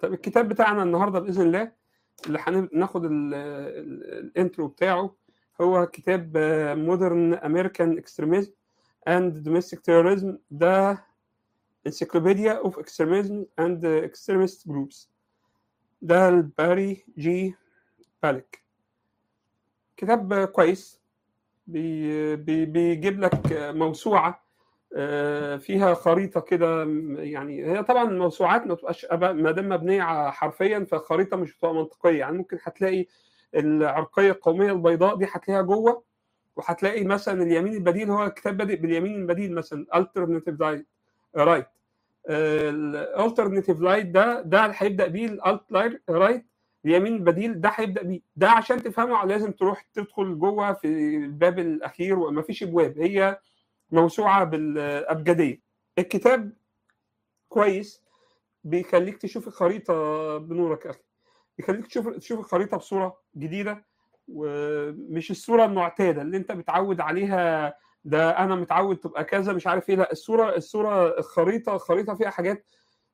طب الكتاب بتاعنا النهارده باذن الله اللي هناخد الانترو بتاعه هو كتاب مودرن امريكان اكستريميزم اند دوميستيك تيروريزم ده انسيكلوبيديا اوف اكستريميزم اند اكستريمست جروبس ده الباري جي بالك كتاب كويس بي بي بيجيب لك موسوعه فيها خريطه كده يعني هي طبعا الموسوعات ما تبقاش ما دام مبنيه حرفيا فالخريطه مش بتبقى منطقيه يعني ممكن هتلاقي العرقيه القوميه البيضاء دي هتلاقيها جوه وهتلاقي مثلا اليمين البديل هو الكتاب بادئ باليمين البديل مثلا alternative رايت رايت الالترناتيف لايت ده ده اللي هيبدا بيه الالت رايت اليمين البديل ده هيبدا بيه ده عشان تفهمه لازم تروح تدخل جوه في الباب الاخير وما فيش ابواب هي موسوعه بالابجديه الكتاب كويس بيخليك تشوف الخريطه بنورك يا اخي بيخليك تشوف تشوف الخريطه بصوره جديده ومش الصوره المعتاده اللي انت متعود عليها ده انا متعود تبقى كذا مش عارف ايه لا الصوره الصوره الخريطه الخريطه فيها حاجات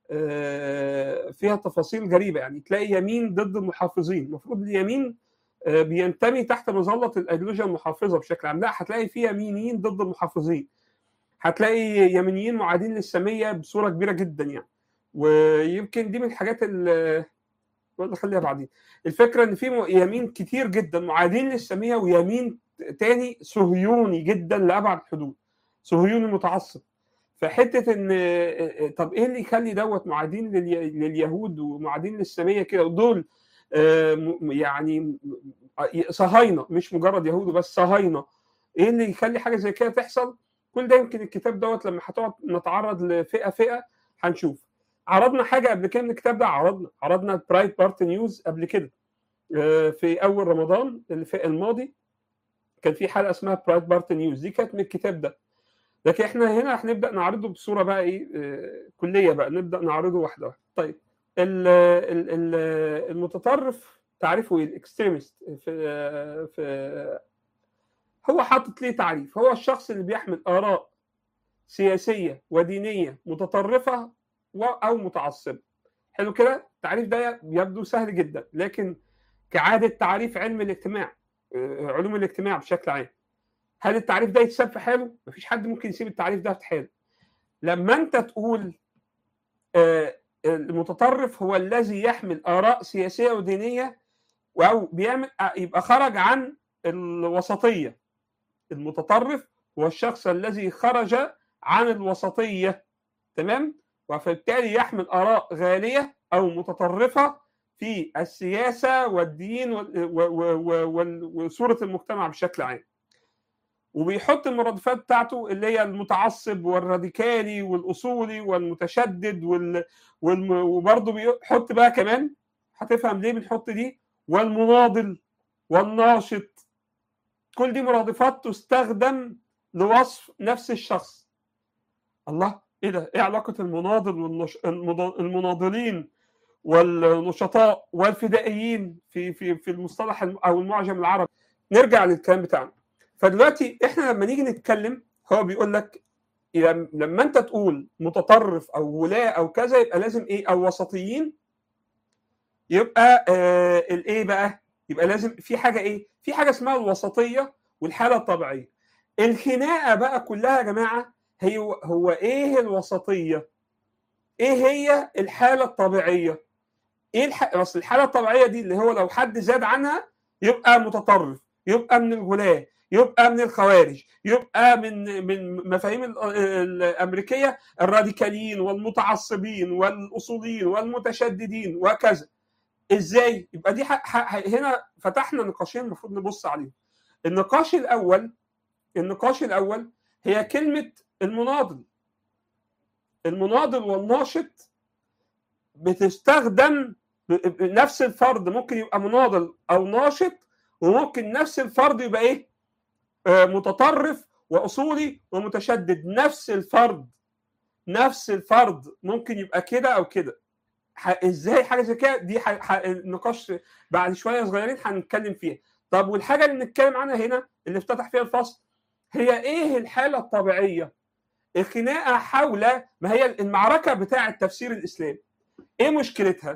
فيها تفاصيل غريبه يعني تلاقي يمين ضد المحافظين المفروض اليمين بينتمي تحت مظله الايديولوجيا المحافظه بشكل عام لا هتلاقي في يمينيين ضد المحافظين هتلاقي يمينيين معادين للساميه بصوره كبيره جدا يعني ويمكن دي من الحاجات اللي ولا خليها بعدين الفكره ان في يمين كتير جدا معادين للساميه ويمين تاني صهيوني جدا لابعد الحدود صهيوني متعصب فحته ان طب ايه اللي يخلي دوت معادين لليهود ومعادين للساميه كده ودول يعني صهاينه مش مجرد يهود بس صهاينه ايه اللي يخلي حاجه زي كده تحصل كل ده يمكن الكتاب دوت لما هتقعد نتعرض لفئه فئه هنشوف عرضنا حاجه قبل كده من الكتاب ده عرضنا عرضنا برايت بارت نيوز قبل كده في اول رمضان الماضي كان في حلقه اسمها برايت بارت نيوز دي كانت من الكتاب ده لكن احنا هنا هنبدا نعرضه بصوره بقى ايه آه كليه بقى نبدا نعرضه واحده واحده طيب ال ال ال المتطرف تعريفه ايه الاكستريمست في في هو حاطط ليه تعريف هو الشخص اللي بيحمل اراء سياسيه ودينيه متطرفه او متعصبه حلو كده التعريف ده يبدو سهل جدا لكن كعاده تعريف علم الاجتماع علوم الاجتماع بشكل عام هل التعريف ده يتساب في حاله؟ مفيش حد ممكن يسيب التعريف ده في حاله. لما انت تقول المتطرف هو الذي يحمل اراء سياسيه ودينيه او بيعمل يبقى خرج عن الوسطيه. المتطرف هو الشخص الذي خرج عن الوسطيه تمام؟ وفبالتالي يحمل اراء غاليه او متطرفه في السياسه والدين وصوره المجتمع بشكل عام. وبيحط المرادفات بتاعته اللي هي المتعصب والراديكالي والاصولي والمتشدد وال... وال... وبرضه بيحط بقى كمان هتفهم ليه بنحط دي والمناضل والناشط كل دي مرادفات تستخدم لوصف نفس الشخص الله ايه ده ايه علاقه المناضل والنش... المناضلين والنشطاء والفدائيين في في في المصطلح او المعجم العربي نرجع للكلام بتاعنا فدلوقتي احنا لما نيجي نتكلم هو بيقول لك لما انت تقول متطرف او ولاة او كذا يبقى لازم ايه او وسطيين يبقى آه الايه بقى يبقى لازم في حاجه ايه في حاجه اسمها الوسطيه والحاله الطبيعيه الخناقه بقى كلها يا جماعه هي هو ايه الوسطيه ايه هي الحاله الطبيعيه ايه الح... اصل الحاله الطبيعيه دي اللي هو لو حد زاد عنها يبقى متطرف يبقى من الغلاة يبقى من الخوارج يبقى من من مفاهيم الامريكيه الراديكاليين والمتعصبين والاصوليين والمتشددين وكذا ازاي يبقى دي هنا فتحنا نقاشين المفروض نبص عليهم النقاش الاول النقاش الاول هي كلمه المناضل المناضل والناشط بتستخدم نفس الفرد ممكن يبقى مناضل او ناشط وممكن نفس الفرد يبقى ايه آه متطرف واصولي ومتشدد نفس الفرد نفس الفرد ممكن يبقى كده او كده ازاي حاجه زي كده دي النقاش بعد شويه صغيرين هنتكلم فيها طب والحاجه اللي بنتكلم عنها هنا اللي افتتح فيها الفصل هي ايه الحاله الطبيعيه الخناقه حول ما هي المعركه بتاعه تفسير الاسلام ايه مشكلتها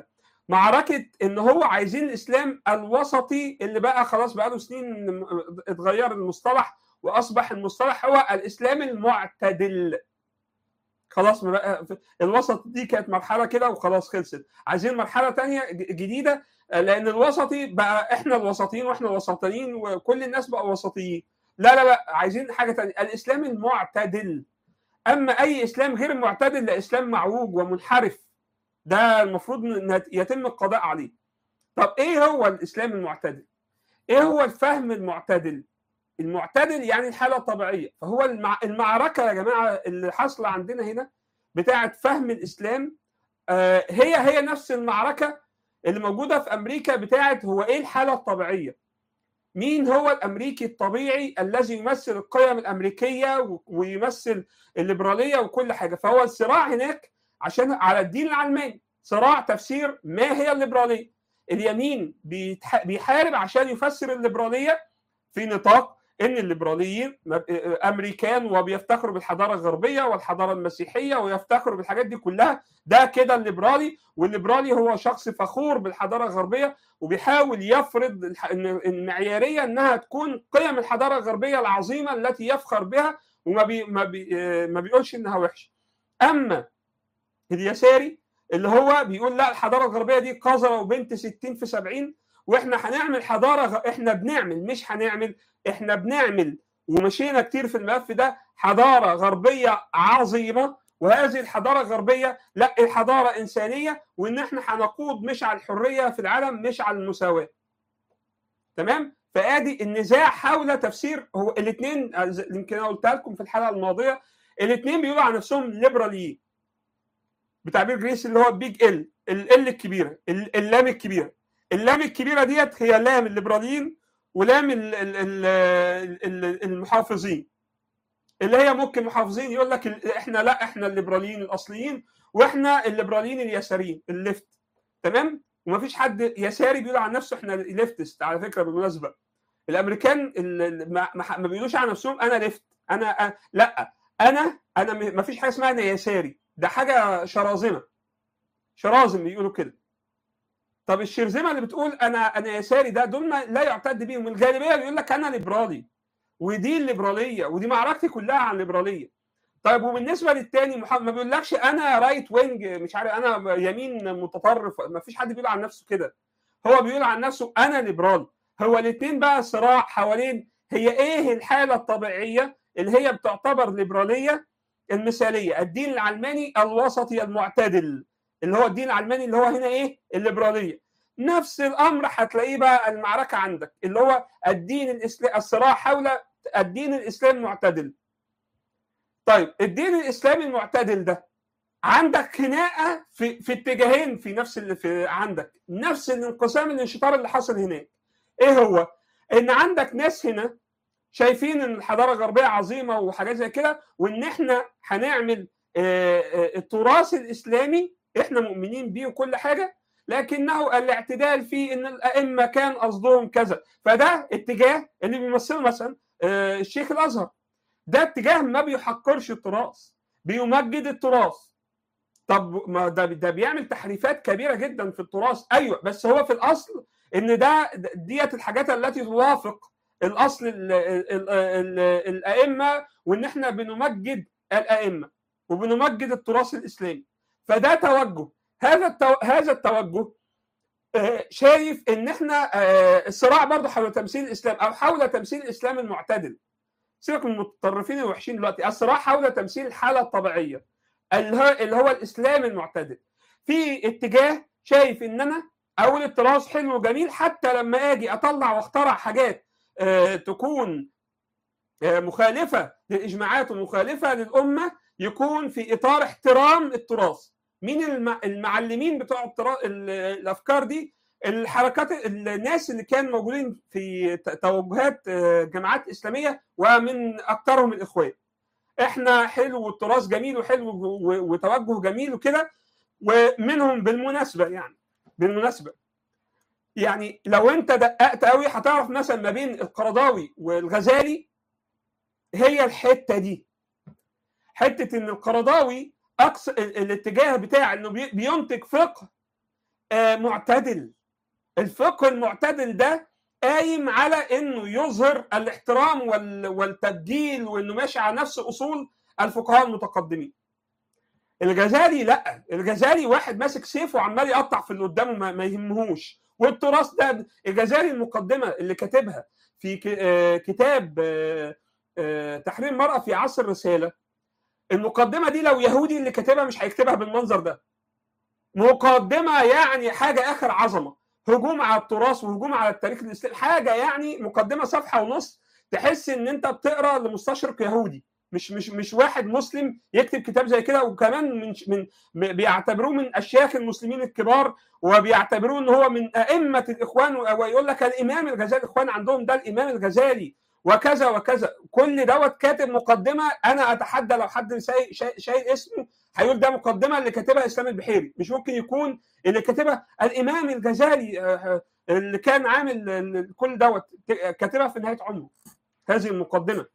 معركه ان هو عايزين الاسلام الوسطي اللي بقى خلاص بقى له سنين اتغير المصطلح واصبح المصطلح هو الاسلام المعتدل خلاص بقى الوسط دي كانت مرحله كده وخلاص خلصت عايزين مرحله تانية جديده لان الوسطي بقى احنا الوسطيين واحنا الوسطيين وكل الناس بقى وسطيين لا لا لا عايزين حاجه تانية الاسلام المعتدل اما اي اسلام غير معتدل ده اسلام معوج ومنحرف ده المفروض يتم القضاء عليه طب ايه هو الاسلام المعتدل ايه هو الفهم المعتدل المعتدل يعني الحاله الطبيعيه فهو المعركه يا جماعه اللي حاصله عندنا هنا بتاعه فهم الاسلام هي هي نفس المعركه اللي موجوده في امريكا بتاعه هو ايه الحاله الطبيعيه مين هو الامريكي الطبيعي الذي يمثل القيم الامريكيه ويمثل الليبراليه وكل حاجه فهو الصراع هناك عشان على الدين العلماني صراع تفسير ما هي الليبراليه اليمين بيحارب عشان يفسر الليبراليه في نطاق ان الليبراليين امريكان وبيفتخروا بالحضاره الغربيه والحضاره المسيحيه ويفتخروا بالحاجات دي كلها ده كده الليبرالي والليبرالي هو شخص فخور بالحضاره الغربيه وبيحاول يفرض المعياريه انها تكون قيم الحضاره الغربيه العظيمه التي يفخر بها وما بي ما, بي ما بيقولش انها وحشه اما اليساري اللي هو بيقول لا الحضاره الغربيه دي قذره وبنت 60 في 70 واحنا هنعمل حضاره احنا بنعمل مش هنعمل احنا بنعمل ومشينا كتير في الملف ده حضاره غربيه عظيمه وهذه الحضاره الغربيه لا الحضاره انسانيه وان احنا هنقود مش على الحريه في العالم مش على المساواه تمام فادي النزاع حول تفسير هو الاثنين يمكن انا قلتها لكم في الحلقه الماضيه الاثنين بيقولوا على نفسهم ليبراليين بتعبير جريس اللي هو بيج ال ال الكبيره اللام الكبيره اللام الكبيره ديت هي لام الليبراليين ولام المحافظين اللي هي ممكن محافظين يقول لك احنا لا احنا الليبراليين الاصليين واحنا الليبراليين اليساريين الليفت تمام ومفيش حد يساري بيقول عن نفسه احنا ليفتست على فكره بالمناسبه الامريكان ما بيقولوش عن نفسهم انا ليفت انا, أنا لا انا انا ما فيش حاجه اسمها انا يساري ده حاجه شرازمه شرازم بيقولوا كده طب الشرذمه اللي بتقول انا انا يساري ده دول لا يعتد بيهم الغالبيه بيقول لك انا ليبرالي ودي الليبراليه ودي معركتي كلها عن الليبراليه طيب وبالنسبه للتاني محمد ما بيقولكش انا رايت وينج مش عارف انا يمين متطرف ما فيش حد بيقول عن نفسه كده هو بيقول عن نفسه انا ليبرالي هو الاثنين بقى صراع حوالين هي ايه الحاله الطبيعيه اللي هي بتعتبر ليبراليه المثاليه الدين العلماني الوسطي المعتدل اللي هو الدين العلماني اللي هو هنا ايه الليبراليه نفس الامر هتلاقيه بقى المعركه عندك اللي هو الدين الاسلام الصراع حول الدين الاسلامي المعتدل طيب الدين الاسلامي المعتدل ده عندك خناقه في في اتجاهين في نفس اللي في عندك نفس الانقسام الانشطار اللي حصل هناك ايه هو ان عندك ناس هنا شايفين ان الحضاره الغربيه عظيمه وحاجات زي كده وان احنا هنعمل التراث الاسلامي احنا مؤمنين بيه وكل حاجه لكنه الاعتدال في ان الائمه كان قصدهم كذا فده اتجاه اللي بيمثله مثلا الشيخ الازهر ده اتجاه ما بيحقرش التراث بيمجد التراث طب ما ده ده بيعمل تحريفات كبيره جدا في التراث ايوه بس هو في الاصل ان ده ديت الحاجات التي توافق الاصل ال ال ال الائمه وان احنا بنمجد الائمه وبنمجد التراث الاسلامي فده توجه هذا التو... هذا التوجه شايف ان احنا الصراع برضه حول تمثيل الاسلام او حول تمثيل الاسلام المعتدل سيبك من المتطرفين الوحشين دلوقتي الصراع حول تمثيل الحاله الطبيعيه اللي هو الاسلام المعتدل في اتجاه شايف ان انا اول التراث حلو وجميل حتى لما اجي اطلع واخترع حاجات تكون مخالفه للاجماعات ومخالفه للامه يكون في اطار احترام التراث مين المعلمين بتوع الافكار دي الحركات الناس اللي كانوا موجودين في توجهات جماعات اسلاميه ومن اكثرهم الاخوان احنا حلو والتراث جميل وحلو وتوجه جميل وكده ومنهم بالمناسبه يعني بالمناسبه يعني لو انت دققت قوي هتعرف مثلا ما بين القرضاوي والغزالي هي الحته دي حته ان القرضاوي اقصى الاتجاه بتاع انه بينتج فقه آه، معتدل الفقه المعتدل ده قايم على انه يظهر الاحترام وال- والتبجيل وانه ماشي على نفس اصول الفقهاء المتقدمين الغزالي لا الغزالي واحد ماسك سيف وعمال يقطع في اللي قدامه ما, ما يهمهوش والتراث ده الغزالي المقدمه اللي كاتبها في ك- آه، كتاب آه، آه، تحرير المرأة في عصر الرسالة المقدمة دي لو يهودي اللي كاتبها مش هيكتبها بالمنظر ده مقدمة يعني حاجة آخر عظمة هجوم على التراث وهجوم على التاريخ الإسلامي حاجة يعني مقدمة صفحة ونص تحس إن أنت بتقرأ لمستشرق يهودي مش مش مش واحد مسلم يكتب كتاب زي كده وكمان من من بيعتبروه من اشياخ المسلمين الكبار وبيعتبروه ان هو من ائمه الاخوان ويقول لك الامام الغزالي الاخوان عندهم ده الامام الغزالي وكذا وكذا كل دوت كاتب مقدمه انا اتحدى لو حد شايل شاي شايل اسمه هيقول ده مقدمه اللي كاتبها اسلام البحيري مش ممكن يكون اللي كاتبها الامام الغزالي آه، اللي كان عامل ال- كل دوت كاتبها في نهايه عمره هذه المقدمه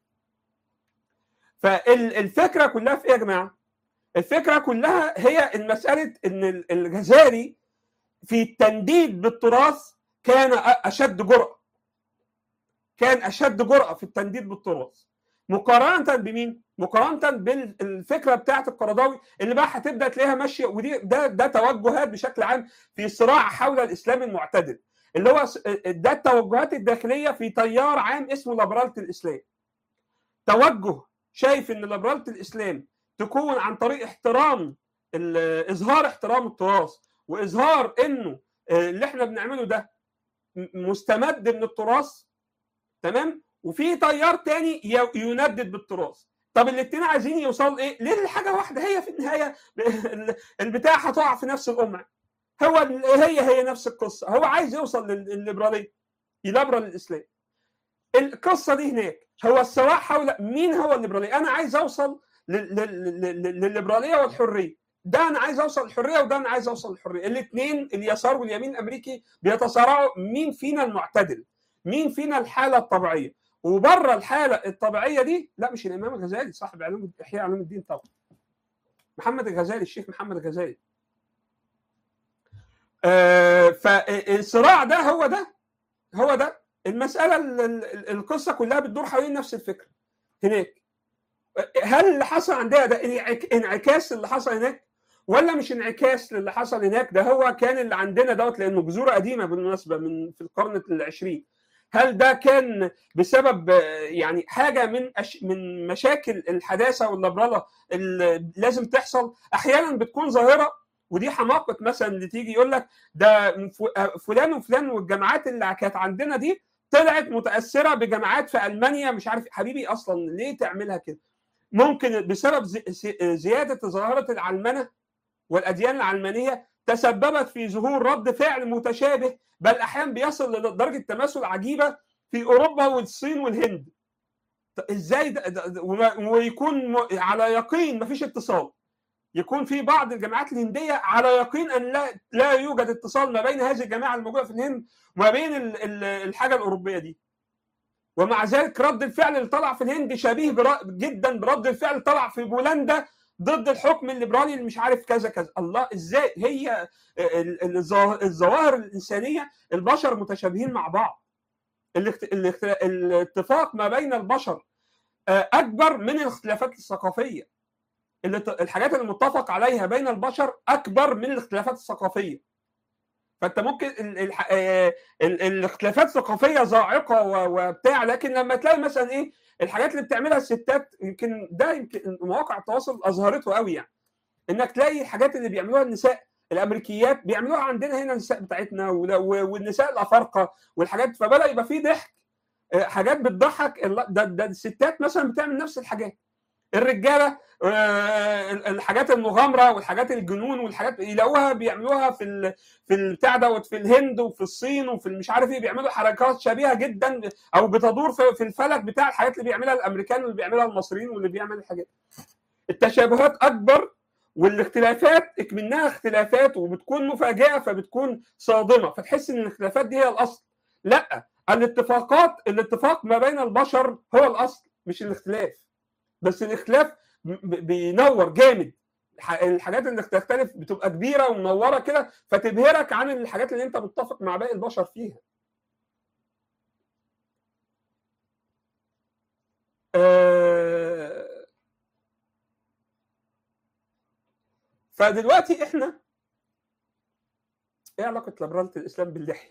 فالفكره كلها في ايه يا جماعه؟ الفكره كلها هي المساله ان ال- الغزالي في التنديد بالتراث كان أ- اشد جرأه كان اشد جرأه في التنديد بالتراث مقارنه بمين؟ مقارنه بالفكره بتاعت القرضاوي اللي بقى هتبدا تلاقيها ماشيه ودي ده ده توجهات بشكل عام في صراع حول الاسلام المعتدل اللي هو س- ده التوجهات الداخليه في تيار عام اسمه ليبرالة الاسلام توجه شايف ان ليبرالة الاسلام تكون عن طريق احترام ال- اظهار احترام التراث واظهار انه آه، اللي احنا بنعمله ده م- مستمد من التراث تمام وفي تيار تاني ي- يندد بالتراث طب الاثنين عايزين يوصلوا ايه ليه لحاجه واحده هي في النهايه ال- البتاع هتقع في نفس القمع هو ال- هي هي نفس القصه هو عايز يوصل لل- للليبراليه يلبرال الاسلام القصه دي هناك هو الصراع حول مين هو الليبراليه انا عايز اوصل لل- لل- لل- للليبراليه والحريه ده انا عايز اوصل للحريه وده انا عايز اوصل للحريه الاثنين اليسار واليمين الامريكي بيتصارعوا مين فينا المعتدل مين فينا الحاله الطبيعيه وبره الحاله الطبيعيه دي لا مش الامام الغزالي صاحب علوم احياء علوم الدين طبعا محمد الغزالي الشيخ محمد الغزالي آه فالصراع ده هو ده هو ده المساله ال- ال- القصه كلها بتدور حوالين نفس الفكره هناك هل اللي حصل عندنا ده انعك- انعكاس اللي حصل هناك ولا مش انعكاس للي حصل هناك ده هو كان اللي عندنا دوت لانه جذوره قديمه بالمناسبه من في القرن العشرين هل ده كان بسبب آه، يعني حاجه من أش من مشاكل الحداثه والليبراله اللي لازم تحصل احيانا بتكون ظاهره ودي حماقه مثلا اللي تيجي يقول لك ده ف- آه، فلان وفلان والجامعات اللي كانت عندنا دي طلعت متاثره بجامعات في المانيا مش عارف حبيبي اصلا ليه تعملها كده ممكن بسبب زي- زي- زياده ظاهره العلمنه والاديان العلمانيه تسببت في ظهور رد فعل متشابه بل احيانا بيصل لدرجه تماثل عجيبه في اوروبا والصين والهند طب ازاي ده ده ده وما- ويكون م- على يقين مفيش اتصال يكون في بعض الجامعات الهنديه على يقين ان لا لا يوجد اتصال ما بين هذه الجامعه الموجوده في الهند وما بين ال- ال- الحاجه الاوروبيه دي ومع ذلك رد الفعل اللي طلع في الهند شبيه برا- جدا برد الفعل اللي طلع في بولندا ضد الحكم الليبرالي اللي مش عارف كذا كذا الله ازاي هي ال- ال- الظا- الظواهر الانسانيه البشر متشابهين مع بعض الاخت- الاخت- الاتفاق ما بين البشر آه، اكبر من الاختلافات الثقافيه اللي ت- الحاجات اللي متفق عليها بين البشر اكبر من الاختلافات الثقافيه فانت ممكن ال ال آه، ال الاختلافات الثقافيه ذائقه و- وبتاع لكن لما تلاقي مثلا ايه الحاجات اللي بتعملها الستات يمكن ده يمكن مواقع التواصل اظهرته قوي يعني انك تلاقي الحاجات اللي بيعملوها النساء الامريكيات بيعملوها عندنا هنا النساء بتاعتنا ولا- و- والنساء الافارقه والحاجات فبدا يبقى في ضحك آه، حاجات بتضحك ال- ده, ده الستات مثلا بتعمل نفس الحاجات الرجاله آه، الحاجات المغامره والحاجات الجنون والحاجات يلاقوها بيعملوها في ال... في البتاع دوت في الهند وفي الصين وفي مش عارف ايه بيعملوا حركات شبيهه جدا او بتدور في في الفلك بتاع الحاجات اللي بيعملها الامريكان واللي بيعملها المصريين واللي بيعمل الحاجات التشابهات اكبر والاختلافات منها اختلافات وبتكون مفاجئه فبتكون صادمه فتحس ان الاختلافات دي هي الاصل لا الاتفاقات الاتفاق ما بين البشر هو الاصل مش الاختلاف بس الاختلاف ب- بينور جامد الحاجات اللي تختلف بتبقى كبيره ومنوره كده فتبهرك عن الحاجات اللي انت متفق مع باقي البشر فيها آه فدلوقتي احنا ايه علاقه لبرالة الاسلام باللحيه؟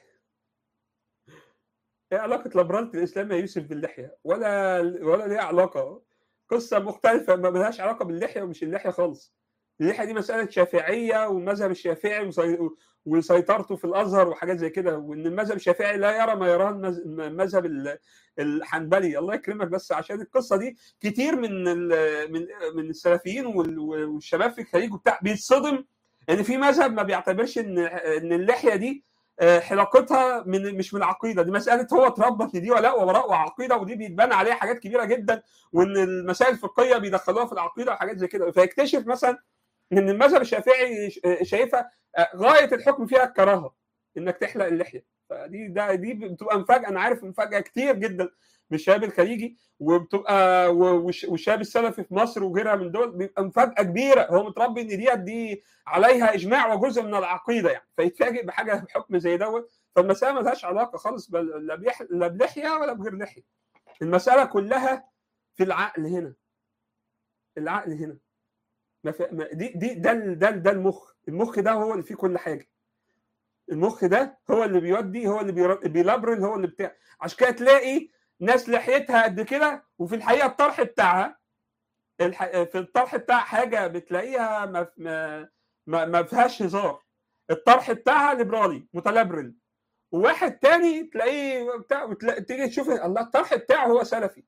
ايه علاقه لبرالة الاسلام يا يوسف باللحيه؟ ولا ولا ليها علاقه قصه مختلفه ما لهاش علاقه باللحيه ومش اللحيه خالص اللحيه دي مساله شافعيه والمذهب الشافعي وسيطرته في الازهر وحاجات زي كده وان المذهب الشافعي لا يرى ما يراه المذهب الحنبلي الله يكرمك بس عشان القصه دي كتير من من من السلفيين والشباب في الخليج وبتاع بيتصدم ان في مذهب ما بيعتبرش ان ان اللحيه دي حلاقتها من مش من العقيده دي مساله هو اتربى في دي ولاء وبراء وعقيده ودي بيتبنى عليها حاجات كبيره جدا وان المسائل الفقهيه بيدخلوها في العقيده وحاجات زي كده فيكتشف مثلا ان المذهب الشافعي شايفها غايه الحكم فيها الكراهه انك تحلق اللحيه فدي ده دي بتبقى مفاجاه انا عارف مفاجاه كتير جدا بالشباب الخليجي وبتبقى والشباب السلفي في مصر وغيرها من دول بيبقى مفاجاه كبيره هو متربي ان ديت دي عليها اجماع وجزء من العقيده يعني فيتفاجئ بحاجه بحكم زي دوت فالمساله ما لهاش علاقه خالص لا بلحيه ولا بغير لحيه المساله كلها في العقل هنا العقل هنا ما دي دي ده ده ده المخ المخ ده هو اللي فيه كل حاجه المخ ده هو اللي بيودي هو اللي بيلبرن هو اللي بتاع عشان كده تلاقي ناس لحيتها قد كده وفي الحقيقه الطرح بتاعها الح... في الطرح بتاع حاجه بتلاقيها ما ما ما, ما فيهاش هزار الطرح بتاعها ليبرالي متلبرن وواحد تاني تلاقيه بتاع وتلاقي... تيجي تشوف الله الطرح بتاعه هو سلفي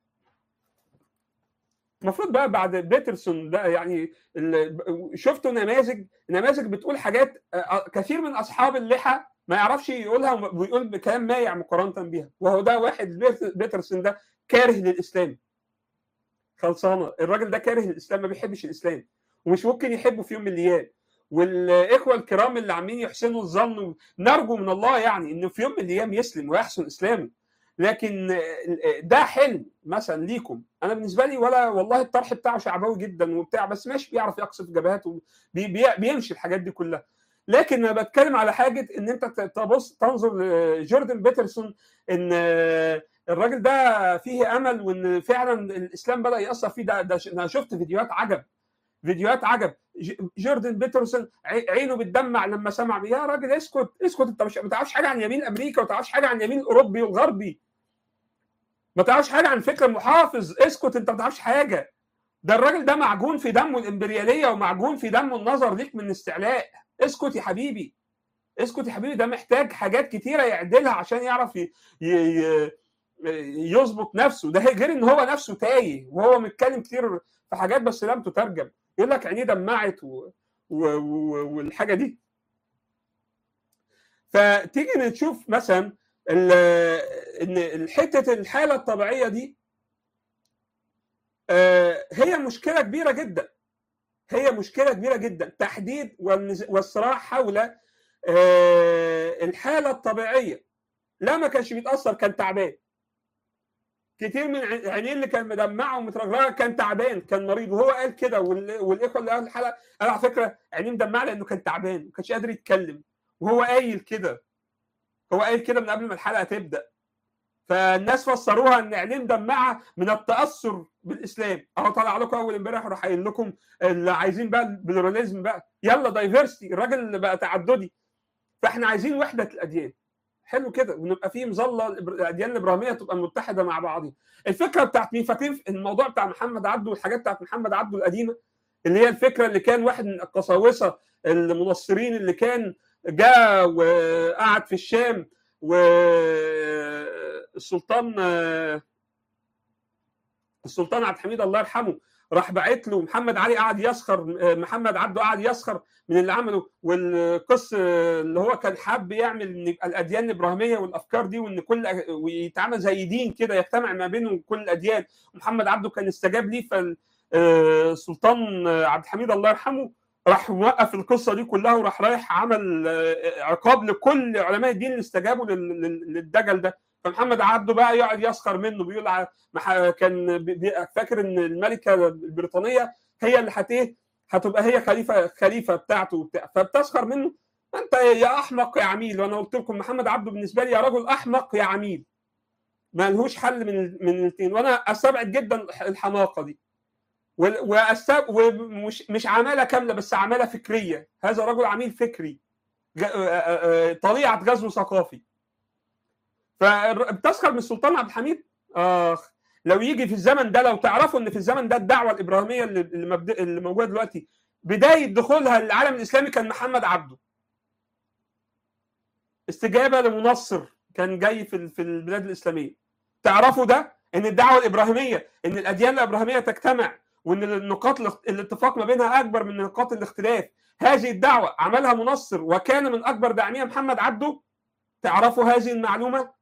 المفروض بقى بعد بيترسون ده يعني شفتوا نماذج نماذج بتقول حاجات كثير من اصحاب اللحى ما يعرفش يقولها ويقول بكلام مايع مقارنه بيها وهو ده واحد بيترسون ده كاره للاسلام خلصانه الراجل ده كاره للاسلام ما بيحبش الاسلام ومش ممكن يحبه في يوم من الايام والاخوه الكرام اللي عاملين يحسنوا الظن نرجو من الله يعني انه في يوم من الايام يسلم ويحسن اسلامه لكن ده حلم مثلا ليكم انا بالنسبه لي ولا والله الطرح بتاعه شعبوي جدا وبتاع بس ماشي بيعرف يقصف جبهات بيمشي الحاجات دي كلها لكن انا بتكلم على حاجه ان انت تبص تنظر لجوردن بيترسون ان الراجل ده فيه امل وان فعلا الاسلام بدا ياثر فيه ده, ده انا شفت فيديوهات عجب فيديوهات عجب جوردن بيترسون عينه بتدمع لما سمع يا راجل اسكت اسكت انت مش ما تعرفش حاجه عن يمين امريكا وما تعرفش حاجه عن يمين الاوروبي والغربي ما تعرفش حاجه عن الفكر المحافظ اسكت انت ما تعرفش حاجه ده الراجل ده معجون في دمه الامبرياليه ومعجون في دمه النظر ليك من استعلاء اسكت يا حبيبي اسكت يا حبيبي ده محتاج حاجات كتيره يعدلها عشان يعرف ي... ي... يظبط نفسه ده غير ان هو نفسه تايه وهو متكلم كتير في حاجات بس لم تترجم يقول لك عينيه دمعت و... و... و... والحاجه دي فتيجي نشوف مثلا ال... ان حته الحاله الطبيعيه دي هي مشكله كبيره جدا هي مشكله كبيره جدا تحديد والصراع حول الحاله الطبيعيه لا ما كانش بيتاثر كان تعبان كتير من عينيه اللي كان مدمعه ومترجرجه كان تعبان كان مريض وهو قال كده والاخوه اللي قالوا الحلقه قال على فكره عينيه مدمعه لانه كان تعبان ما كانش قادر يتكلم وهو قايل كده هو قايل كده من قبل ما الحلقه تبدا فالناس فسروها ان عينيه مدمعه من التاثر بالاسلام اهو طلع لكم اول امبارح راح قايل لكم اللي عايزين بقى البلوراليزم بقى يلا دايفرستي الراجل اللي بقى تعددي فاحنا عايزين وحده الاديان حلو كده ونبقى في مظله الاديان الابراهيميه تبقى متحده مع بعضها الفكره بتاعت مين فاكرين الموضوع بتاع محمد عبده والحاجات بتاعت محمد عبده القديمه اللي هي الفكره اللي كان واحد من القساوسه المنصرين اللي كان جاء وقعد في الشام والسلطان السلطان عبد الحميد الله يرحمه راح باعت له محمد علي قعد يسخر محمد عبده قعد يسخر من اللي عمله والقص اللي هو كان حاب يعمل ان يبقى الاديان الابراهيميه والافكار دي وان كل ويتعمل زي دين كده يجتمع ما بينهم كل الاديان محمد عبده كان استجاب ليه فالسلطان عبد الحميد الله يرحمه راح موقف القصه دي كلها وراح رايح عمل عقاب لكل علماء الدين اللي استجابوا للدجل ده فمحمد عبده بقى يقعد يسخر منه بيقول كان فاكر ان الملكه البريطانيه هي اللي هت ايه هتبقى هي خليفه خليفه بتاعته وبتاع فبتسخر منه انت يا احمق يا عميل وانا قلت لكم محمد عبده بالنسبه لي يا رجل احمق يا عميل ما لهوش حل من من الاثنين وانا استبعد جدا الحماقه دي واستب ومش مش عماله كامله بس عماله فكريه هذا رجل عميل فكري طليعه غزو ثقافي فبتسخر من السلطان عبد الحميد اخ لو يجي في الزمن ده لو تعرفوا ان في الزمن ده الدعوه الابراهيميه اللي اللي موجوده دلوقتي بدايه دخولها للعالم الاسلامي كان محمد عبده استجابه لمنصر كان جاي في في البلاد الاسلاميه تعرفوا ده ان الدعوه الابراهيميه ان الاديان الابراهيميه تجتمع وان النقاط الاتفاق ما بينها اكبر من نقاط الاختلاف هذه الدعوه عملها منصر وكان من اكبر داعميها محمد عبده تعرفوا هذه المعلومه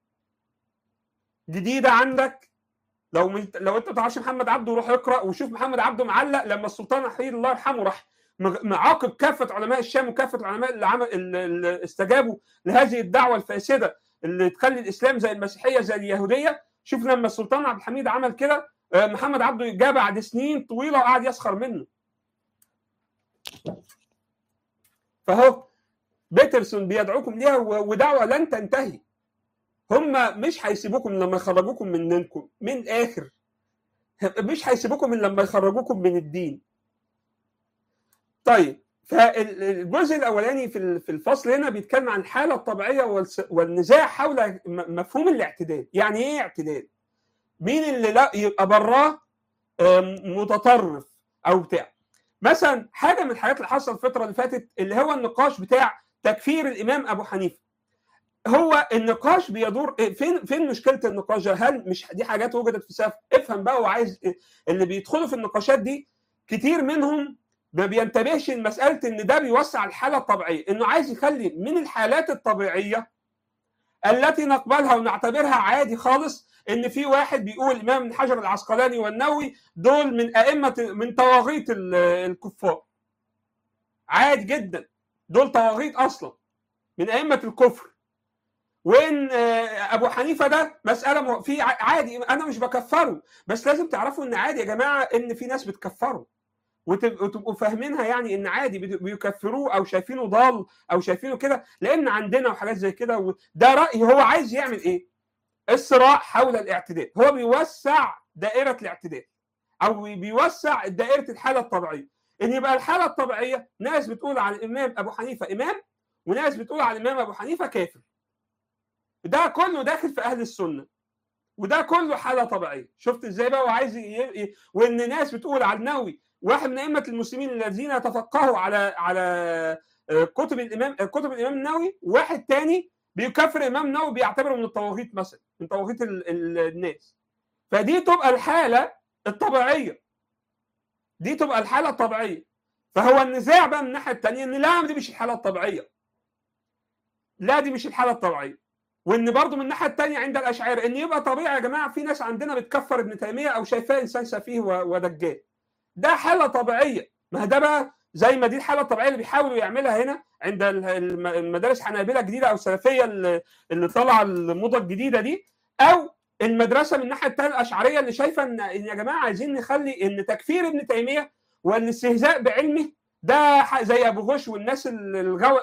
جديده عندك لو من لو انت ما تعرفش محمد عبده روح اقرا وشوف محمد عبده معلق لما السلطان احيي الله يرحمه راح معاقب كافه علماء الشام وكافه العلماء اللي, عمل اللي استجابوا لهذه الدعوه الفاسده اللي تخلي الاسلام زي المسيحيه زي اليهوديه شوف لما السلطان عبد الحميد عمل كده محمد عبده جاء بعد سنين طويله وقعد يسخر منه فهو بيترسون بيدعوكم ليها ودعوه لن تنتهي هم مش هيسيبوكم لما يخرجوكم منكم من الاخر مش هيسيبوكم من لما يخرجوكم من الدين طيب فالجزء الاولاني في في الفصل هنا بيتكلم عن الحاله الطبيعيه والنزاع حول مفهوم الاعتدال يعني ايه اعتدال مين اللي لا يبقى براه متطرف او بتاع مثلا حاجه من الحاجات اللي حصلت الفتره اللي فاتت اللي هو النقاش بتاع تكفير الامام ابو حنيفه هو النقاش بيدور فين فين مشكله النقاش ده هل مش دي حاجات وجدت في سقف افهم بقى وعايز اللي بيدخلوا في النقاشات دي كتير منهم ما بينتبهش لمساله ان ده بيوسع الحاله الطبيعيه انه عايز يخلي من الحالات الطبيعيه التي نقبلها ونعتبرها عادي خالص ان في واحد بيقول الامام ابن حجر العسقلاني والنووي دول من ائمه من طواغيت الكفار عادي جدا دول طواغيت اصلا من ائمه الكفر وان ابو حنيفه ده مساله في عادي انا مش بكفره بس لازم تعرفوا ان عادي يا جماعه ان في ناس بتكفره وتبقوا فاهمينها يعني ان عادي بيكفروه او شايفينه ضال او شايفينه كده لان عندنا وحاجات زي كده ده راي هو عايز يعمل ايه؟ الصراع حول الاعتدال هو بيوسع دائره الاعتدال او بيوسع دائره الحاله الطبيعيه ان يبقى الحاله الطبيعيه ناس بتقول على الامام ابو حنيفه امام وناس بتقول على الامام ابو حنيفه كافر ده كله داخل في اهل السنه وده كله حاله طبيعيه شفت ازاي بقى وعايز ي... وان ناس بتقول على النووي واحد من ائمه المسلمين الذين تفقهوا على على كتب الامام كتب الامام النووي واحد تاني بيكفر الامام النووي بيعتبره من الطواغيت مثلا من طواغيت ال... ال... الناس فدي تبقى الحاله الطبيعيه دي تبقى الحاله الطبيعيه فهو النزاع بقى من الناحيه الثانيه ان لا دي مش الحاله الطبيعيه لا دي مش الحاله الطبيعيه وان برضه من الناحيه الثانيه عند الاشاعره ان يبقى طبيعي يا جماعه في ناس عندنا بتكفر ابن تيميه او شايفاه انسان سفيه ودجال ده حاله طبيعيه ما ده بقى زي ما دي الحاله الطبيعيه اللي بيحاولوا يعملها هنا عند المدارس حنابله جديده او سلفيه اللي طالعه الموضه الجديده دي او المدرسه من الناحيه الثانيه الاشعريه اللي شايفه ان يا جماعه عايزين نخلي ان تكفير ابن تيميه والاستهزاء بعلمه ده زي ابو غش والناس الغو...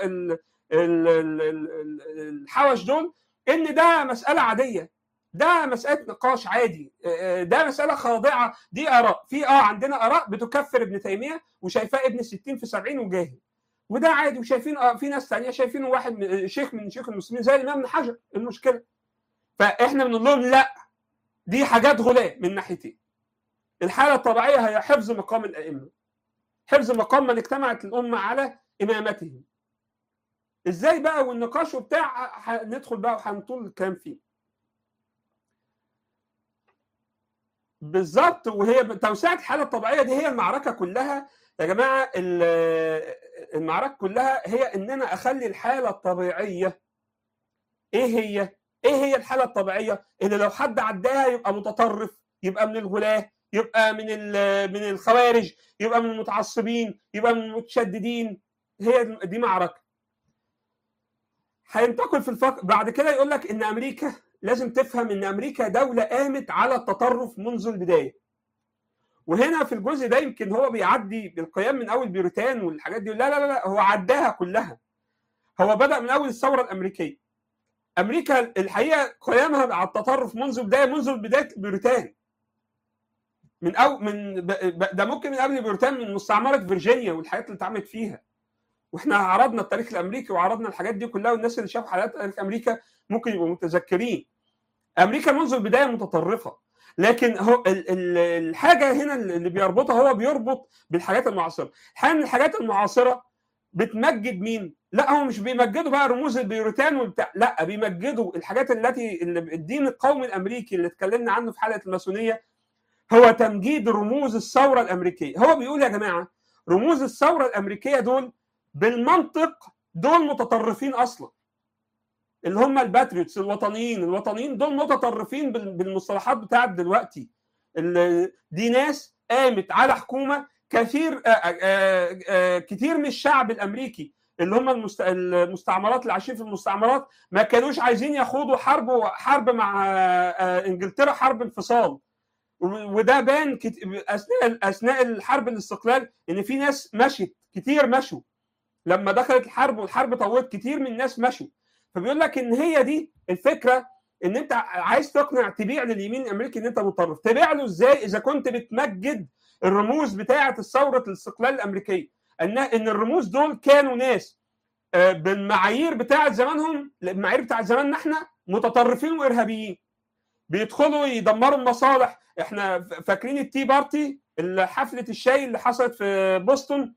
الحوش دول ان ده مساله عاديه ده مساله نقاش عادي ده مساله خاضعه دي اراء في اه عندنا اراء بتكفر ابن تيميه وشايفاه ابن 60 في 70 وجاهل وده عادي وشايفين آه في ناس ثانيه شايفينه واحد من شيخ من شيوخ المسلمين زي الامام ابن حجر المشكله فاحنا بنقول لهم لا دي حاجات غلاء من ناحيتين الحاله الطبيعيه هي حفظ مقام الائمه حفظ مقام من اجتمعت الامه على امامتهم ازاي بقى والنقاش وبتاع ندخل بقى وهنطول الكلام فيه بالظبط وهي توسعه الحاله الطبيعيه دي هي المعركه كلها يا جماعه المعركه كلها هي ان انا اخلي الحاله الطبيعيه ايه هي؟ ايه هي الحاله الطبيعيه؟ ان لو حد عداها يبقى متطرف يبقى من الغلاة يبقى من من الخوارج يبقى من المتعصبين يبقى من المتشددين هي دي معركه هينتقل في الفق... بعد كده يقول لك ان امريكا لازم تفهم ان امريكا دوله قامت على التطرف منذ البدايه وهنا في الجزء ده يمكن هو بيعدي بالقيام من اول بيروتان والحاجات دي لا لا لا هو عداها كلها هو بدا من اول الثوره الامريكيه امريكا الحقيقه قيامها على التطرف منذ بدايه منذ بدايه بيروتان من أو من ده ممكن من قبل بيروتان من مستعمره فيرجينيا والحاجات اللي اتعملت فيها واحنا عرضنا التاريخ الامريكي وعرضنا الحاجات دي كلها والناس اللي شافوا حلقات تاريخ امريكا ممكن يبقوا متذكرين امريكا منذ البدايه متطرفه لكن هو الحاجه هنا اللي بيربطها هو بيربط بالحاجات المعاصره الحقيقه الحاجات المعاصره بتمجد مين لا هو مش بيمجدوا بقى رموز البيروتان وبتاع لا بيمجدوا الحاجات التي اللي الدين القومي الامريكي اللي اتكلمنا عنه في حلقه الماسونيه هو تمجيد رموز الثوره الامريكيه هو بيقول يا جماعه رموز الثوره الامريكيه دول بالمنطق دول متطرفين اصلا اللي هم الباتريوتس الوطنيين الوطنيين دول متطرفين بالمصطلحات بتاعت دلوقتي دي ناس قامت على حكومه كثير آآ آآ كتير من الشعب الامريكي اللي هم المستعمرات اللي عايشين في المستعمرات ما كانوش عايزين يخوضوا حرب حرب مع انجلترا حرب انفصال وده بان اثناء اثناء الحرب الاستقلال ان في ناس مشت كتير مشوا لما دخلت الحرب والحرب طولت كتير من الناس مشوا فبيقول لك ان هي دي الفكره ان انت عايز تقنع تبيع لليمين الامريكي ان انت متطرف تبيع له ازاي اذا كنت بتمجد الرموز بتاعه الثوره الاستقلال الامريكيه ان ان الرموز دول كانوا ناس بالمعايير بتاعه زمانهم المعايير بتاعه زماننا احنا متطرفين وارهابيين بيدخلوا يدمروا المصالح احنا فاكرين التي بارتي حفله الشاي اللي حصلت في بوسطن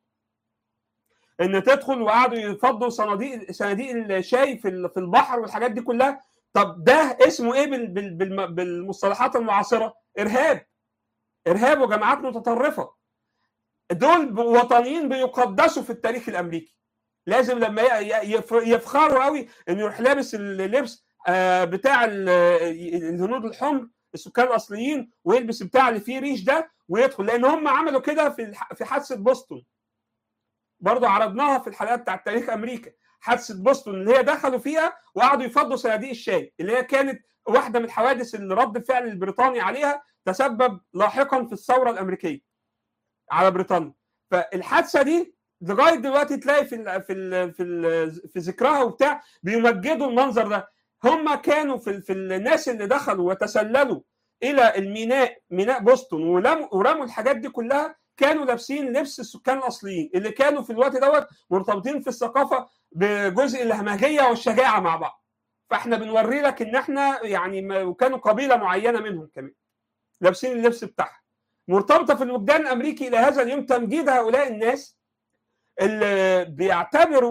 ان تدخل وقعدوا يفضوا صناديق صناديق الشاي في في البحر والحاجات دي كلها طب ده اسمه ايه بالمصطلحات المعاصره ارهاب ارهاب وجماعات متطرفه دول وطنيين بيقدسوا في التاريخ الامريكي لازم لما يفخروا قوي انه يروح لابس اللبس بتاع الهنود الحمر السكان الاصليين ويلبس بتاع اللي فيه ريش ده ويدخل لان هم عملوا كده في في حادثه بوسطن برضه عرضناها في الحلقات بتاعت تاريخ امريكا حادثه بوسطن اللي هي دخلوا فيها وقعدوا يفضوا صناديق الشاي اللي هي كانت واحده من الحوادث اللي رد الفعل البريطاني عليها تسبب لاحقا في الثوره الامريكيه على بريطانيا فالحادثه دي لغايه دلوقتي تلاقي في ال في ال في ال في ذكرها وبتاع بيمجدوا المنظر ده هم كانوا في, في الناس اللي دخلوا وتسللوا الى الميناء ميناء بوسطن ورموا الحاجات دي كلها كانوا لابسين لبس السكان الاصليين اللي كانوا في الوقت دوت مرتبطين في الثقافه بجزء الهمجيه والشجاعه مع بعض فاحنا بنوري لك ان احنا يعني وكانوا قبيله معينه منهم كمان لابسين اللبس بتاعها مرتبطه في الوجدان الامريكي الى هذا اليوم تمجيد هؤلاء الناس اللي بيعتبروا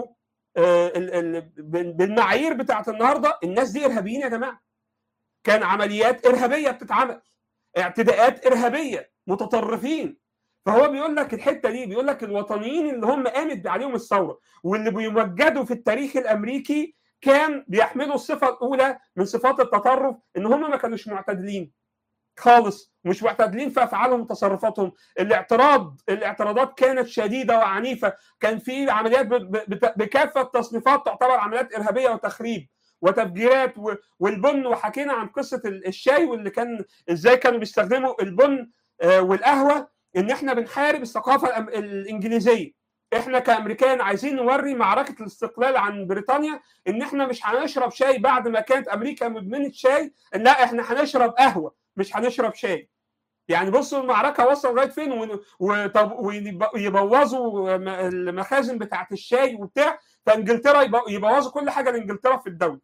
بالمعايير بتاعت النهارده الناس دي ارهابيين يا جماعه كان عمليات ارهابيه بتتعمل اعتداءات ارهابيه متطرفين فهو بيقول لك الحته دي بيقول لك الوطنيين اللي هم قامت عليهم الثوره واللي بيمجدوا في التاريخ الامريكي كان بيحملوا الصفه الاولى من صفات التطرف ان هم ما كانوش معتدلين خالص مش معتدلين في افعالهم وتصرفاتهم الاعتراض الاعتراضات كانت شديده وعنيفه كان في عمليات بكافه تصنيفات تعتبر عمليات ارهابيه وتخريب وتفجيرات والبن وحكينا عن قصه الشاي واللي كان ازاي كانوا بيستخدموا البن والقهوه ان احنا بنحارب الثقافه الانجليزيه احنا كامريكان عايزين نوري معركه الاستقلال عن بريطانيا ان احنا مش هنشرب شاي بعد ما كانت امريكا مدمنه شاي لا احنا هنشرب قهوه مش هنشرب شاي يعني بصوا المعركه وصل لغايه فين ويبوظوا المخازن بتاعت الشاي وبتاع فانجلترا يبوظوا كل حاجه لانجلترا في الدوله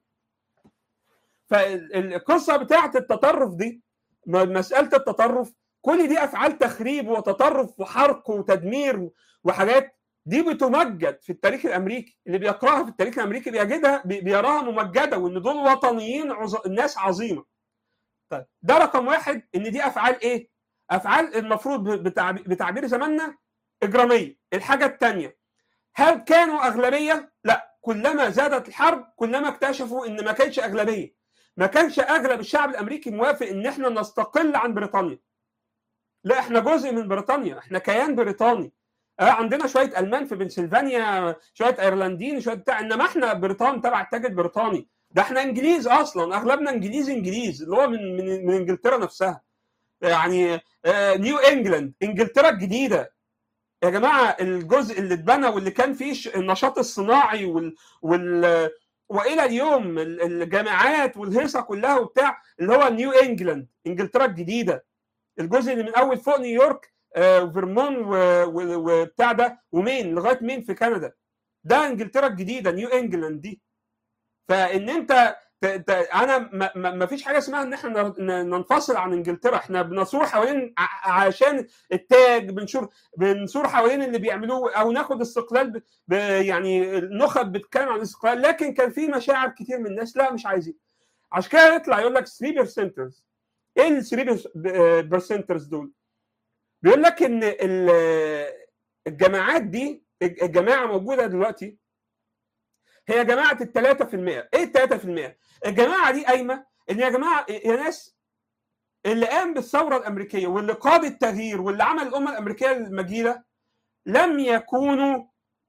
فالقصه بتاعت التطرف دي مساله التطرف كل دي افعال تخريب وتطرف وحرق وتدمير وحاجات دي بتمجد في التاريخ الامريكي اللي بيقراها في التاريخ الامريكي بيجدها بيراها ممجده وان دول وطنيين عز... ناس عظيمه طيب ده رقم واحد ان دي افعال ايه؟ افعال المفروض بتعبير, بتعبير زماننا اجراميه الحاجه الثانيه هل كانوا اغلبيه؟ لا كلما زادت الحرب كلما اكتشفوا ان ما كانش اغلبيه ما كانش اغلب الشعب الامريكي موافق ان احنا نستقل عن بريطانيا لا احنا جزء من بريطانيا احنا كيان بريطاني آه عندنا شويه المان في بنسلفانيا شويه ايرلنديين شويه بتاع انما احنا بريطان تبع التاج البريطاني ده احنا انجليز اصلا اغلبنا انجليز انجليز اللي هو من من, من انجلترا نفسها يعني آه، نيو انجلاند انجلترا الجديده يا جماعه الجزء اللي اتبنى واللي كان فيه ش- النشاط الصناعي وال, وال والى اليوم ال- الجامعات والهيصه كلها وبتاع اللي هو نيو انجلاند انجلترا الجديده الجزء اللي من اول فوق نيويورك آه، وفيرمون و- و- وبتاع ده ومين لغايه مين في كندا ده انجلترا الجديده نيو انجلاند دي فان انت ت- ت- انا ما- ما ما فيش حاجه اسمها ان احنا ن- ن- ننفصل عن انجلترا احنا بنصور حوالين ع- عشان التاج بنشور بنصور حوالين اللي بيعملوه او ناخد استقلال ب... ب... يعني النخب بتتكلم عن الاستقلال لكن كان في مشاعر كتير من الناس لا مش عايزين عشان كده يطلع يقول لك 3 برسنترز ايه ال 3 برسنترز دول؟ بيقول لك ان ال- الجماعات دي الجماعه موجوده دلوقتي هي جماعه ال 3% ايه ال 3%؟ الجماعه دي قايمه ان يا جماعه يا ناس اللي قام بالثوره الامريكيه واللي قاد التغيير واللي عمل الامه الامريكيه المجيده لم يكونوا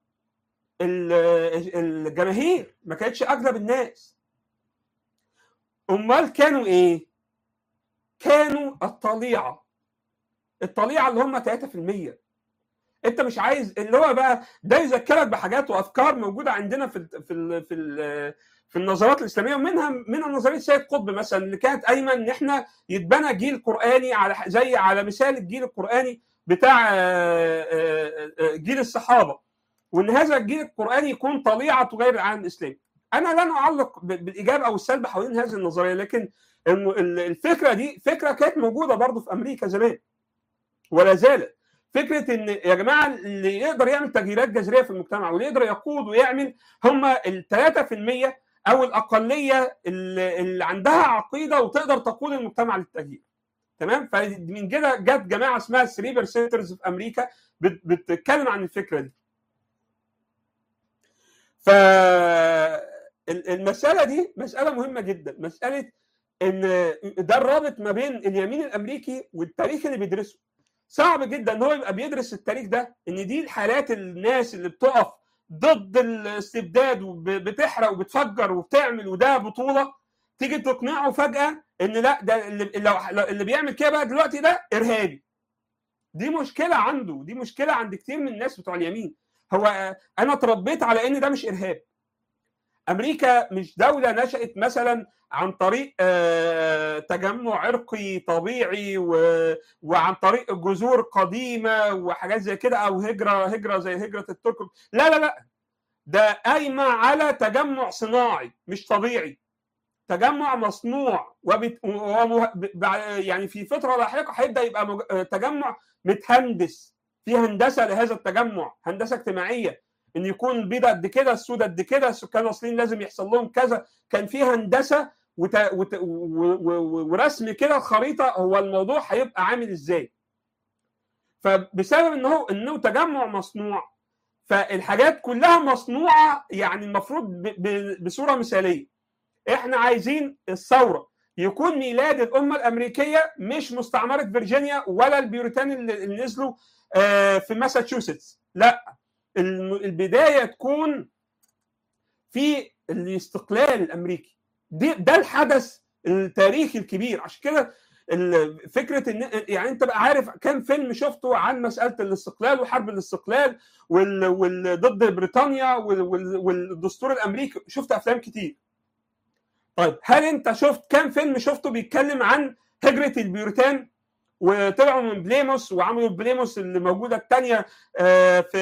ال- الجماهير ما كانتش اغلب الناس امال كانوا ايه؟ كانوا الطليعه الطليعه اللي هم 3% انت مش عايز اللي هو بقى ده يذكرك بحاجات وافكار موجوده عندنا في ال في ال في ال في النظريات الاسلاميه ومنها منها نظريه سيد قطب مثلا اللي كانت قايمه ان احنا يتبنى جيل قراني على زي على مثال الجيل القراني بتاع آه، آه، آه، جيل الصحابه وان هذا الجيل القراني يكون طليعه غير العالم الاسلامي. انا لن اعلق ب- بالايجاب او السلب حوالين هذه النظريه لكن انه ال- الفكره دي فكره كانت موجوده برضه في امريكا زمان ولا زالت فكره ان يا جماعه اللي يقدر يعمل تغييرات جذريه في المجتمع واللي يقدر يقود ويعمل هم ال 3% او الاقليه اللي اللي عندها عقيده وتقدر تقود المجتمع للتغيير تمام فمن كده جت جماعه اسمها 3 برسنترز في امريكا بت- بتتكلم عن الفكره دي فالمساله دي مساله مهمه جدا مساله ان ده الرابط ما بين اليمين الامريكي والتاريخ اللي بيدرسه صعب جدا ان هو يبقى بيدرس التاريخ ده ان دي الحالات الناس اللي بتقف ضد الاستبداد وبتحرق وبتفجر وبتعمل وده بطوله تيجي تقنعه فجاه ان لا ده اللي, لو- اللي بيعمل كده بقى دلوقتي ده ارهابي دي مشكله عنده دي مشكله عند كتير من الناس بتوع اليمين هو انا اتربيت على ان ده مش ارهاب امريكا مش دوله نشات مثلا عن طريق آه، تجمع عرقي طبيعي و- وعن طريق جذور قديمه وحاجات زي كده او هجره هجره زي هجره الترك لا لا لا ده قايمه على تجمع صناعي مش طبيعي تجمع مصنوع وبت... ومه... بع- يعني في فتره لاحقه هيبدا يبقى مج... آه، تجمع متهندس في هندسه لهذا التجمع هندسه اجتماعيه ان يكون البيضه قد كده السود قد كده السكان الاصليين لازم يحصل لهم كذا كان في هندسه وت... وت... و... و... و... ورسم كده الخريطه هو الموضوع هيبقى عامل ازاي فبسبب ان هو انه تجمع مصنوع فالحاجات كلها مصنوعه يعني المفروض ب... ب... بصوره مثاليه احنا عايزين الثوره يكون ميلاد الامه الامريكيه مش مستعمره فيرجينيا ولا البيوريتان اللي اللي نزلوا آه، في ماساتشوستس لا الم- البدايه تكون في الاستقلال الامريكي دي ده الحدث التاريخي الكبير عشان كده ال- فكره ان يعني انت بقى عارف كم فيلم شفته عن مساله الاستقلال وحرب الاستقلال وال... وال... ضد بريطانيا وال... وال... والدستور الامريكي شفت افلام كتير طيب هل انت شفت كم فيلم شفته بيتكلم عن هجره البيوريتان وطلعوا من بليموس وعملوا بليموس اللي موجوده الثانيه في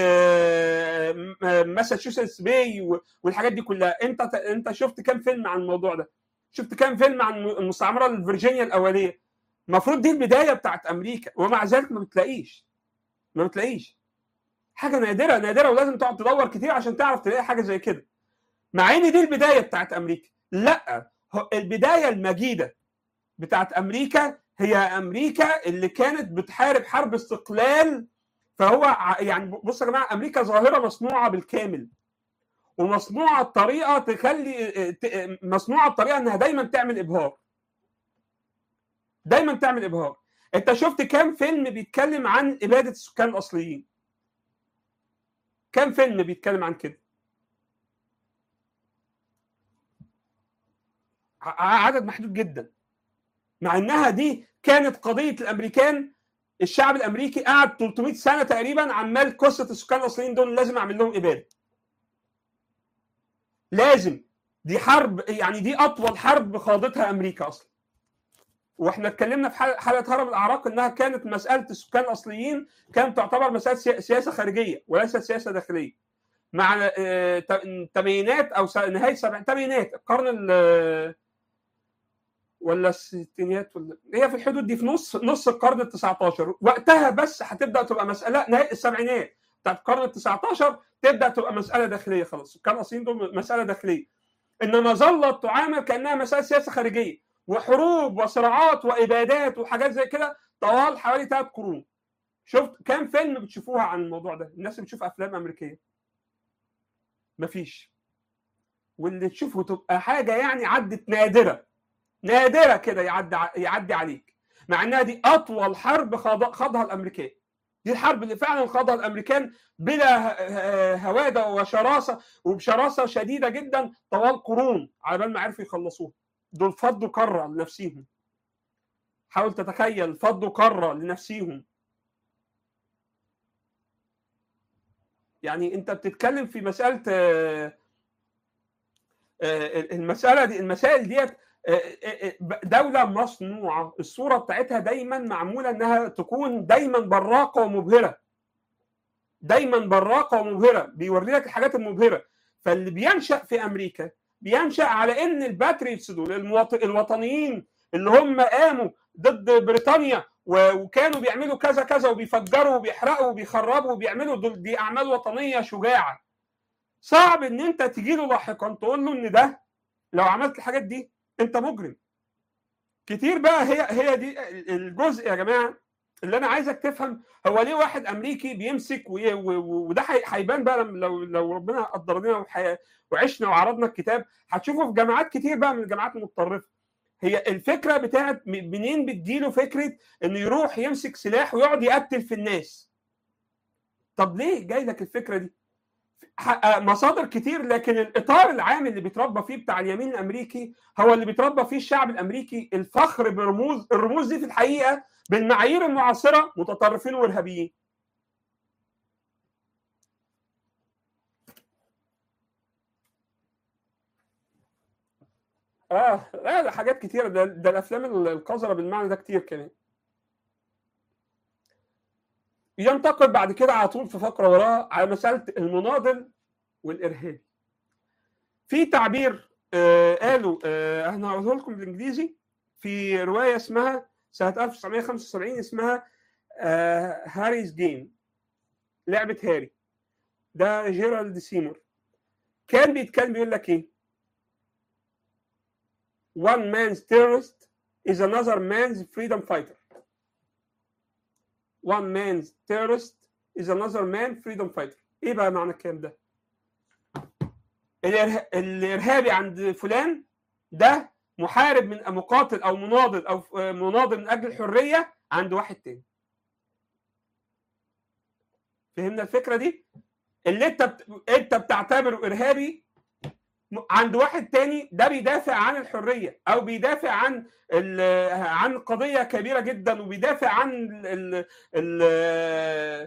ماساتشوستس باي و- والحاجات دي كلها انت انت شفت كم فيلم عن الموضوع ده شفت كم فيلم عن المستعمره الفرجينيا الاوليه المفروض دي البدايه بتاعت امريكا ومع ذلك ما بتلاقيش ما بتلاقيش حاجه نادره نادره ولازم تقعد تدور كتير عشان تعرف تلاقي حاجه زي كده مع ان دي البدايه بتاعت امريكا لا هو البدايه المجيده بتاعت امريكا هي امريكا اللي كانت بتحارب حرب استقلال فهو ع- يعني بص يا جماعه امريكا ظاهره مصنوعه بالكامل ومصنوعه بطريقه تخلي ت- مصنوعه بطريقه انها دايما تعمل ابهار دايما تعمل ابهار انت شفت كام فيلم بيتكلم عن اباده السكان الاصليين كام فيلم بيتكلم عن كده ع- عدد محدود جدا مع انها دي كانت قضيه الامريكان الشعب الامريكي قعد 300 سنه تقريبا عمال قصه السكان الاصليين دول لازم اعمل لهم اباده لازم دي حرب يعني دي اطول حرب خاضتها امريكا اصلا واحنا اتكلمنا في حلقه هرم الاعراق انها كانت مساله السكان الاصليين كانت تعتبر مساله سياسه خارجيه وليست سياسه داخليه مع الثمانينات او نهايه الثمانينات القرن ولا الستينيات ولا هي في الحدود دي في نص نص القرن ال 19 وقتها بس هتبدا تبقى مساله نهايه السبعينات بتاعت القرن ال 19 تبدا تبقى مساله داخليه خلاص كان الاصليين دول مساله داخليه انما ظلت تعامل كانها مساله سياسه خارجيه وحروب وصراعات وابادات وحاجات زي كده طوال حوالي ثلاث قرون شفت كام فيلم بتشوفوها عن الموضوع ده الناس بتشوف افلام امريكيه مفيش واللي تشوفه تبقى حاجه يعني عدت نادره نادره كده يعدي يعدي عليك مع انها دي اطول حرب خاضها الامريكان دي الحرب اللي فعلا خاضها الامريكان بلا هواده وشراسه وبشراسه شديده جدا طوال قرون على بال ما عرفوا يخلصوها دول فضوا قاره لنفسيهم حاول تتخيل فضوا قاره لنفسيهم يعني انت بتتكلم في مساله المساله دي المسائل ديت دولة مصنوعة الصورة بتاعتها دايما معمولة انها تكون دايما براقة ومبهرة دايما براقة ومبهرة بيوري لك الحاجات المبهرة فاللي بينشأ في امريكا بينشأ على ان الباتريتس دول الوطنيين اللي هم قاموا ضد بريطانيا وكانوا بيعملوا كذا كذا وبيفجروا وبيحرقوا وبيخربوا وبيعملوا دول دي اعمال وطنيه شجاعه صعب ان انت تجي له لاحقا تقول له ان ده لو عملت الحاجات دي انت مجرم كتير بقى هي هي دي الجزء يا جماعه اللي انا عايزك تفهم هو ليه واحد امريكي بيمسك وده هيبان بقى لو لو ربنا قدرنا وعشنا وعرضنا الكتاب هتشوفه في جامعات كتير بقى من الجامعات المتطرفه هي الفكره بتاعت منين بتجيله فكره انه يروح يمسك سلاح ويقعد يقتل في الناس طب ليه جاي لك الفكره دي مصادر كتير لكن الاطار العام اللي بيتربى فيه بتاع اليمين الامريكي هو اللي بيتربى فيه الشعب الامريكي الفخر برموز الرموز دي في الحقيقه بالمعايير المعاصره متطرفين وارهابيين اه لا ده حاجات كتيره ده, ده الافلام القذره بالمعنى ده كتير كمان ينتقل بعد كده على طول في فقره وراها على مساله المناضل والارهابي في تعبير آه قالوا آه انا هقوله لكم بالانجليزي في روايه اسمها سنه 1975 اسمها آه هاريز جيم لعبه هاري ده جيرالد سيمور كان بيتكلم بيقول لك ايه one man's terrorist is another man's freedom fighter. One man's terrorist is another man's freedom fighter. ايه بقى معنى الكلام ده؟ الإره... الارهابي عند فلان ده محارب من مقاتل او مناضل او مناضل من اجل الحريه عند واحد تاني. فهمنا الفكره دي؟ اللي انت بت... انت بتعتبره ارهابي عند واحد تاني ده بيدافع عن الحريه او بيدافع عن عن قضيه كبيره جدا وبيدافع عن ال ال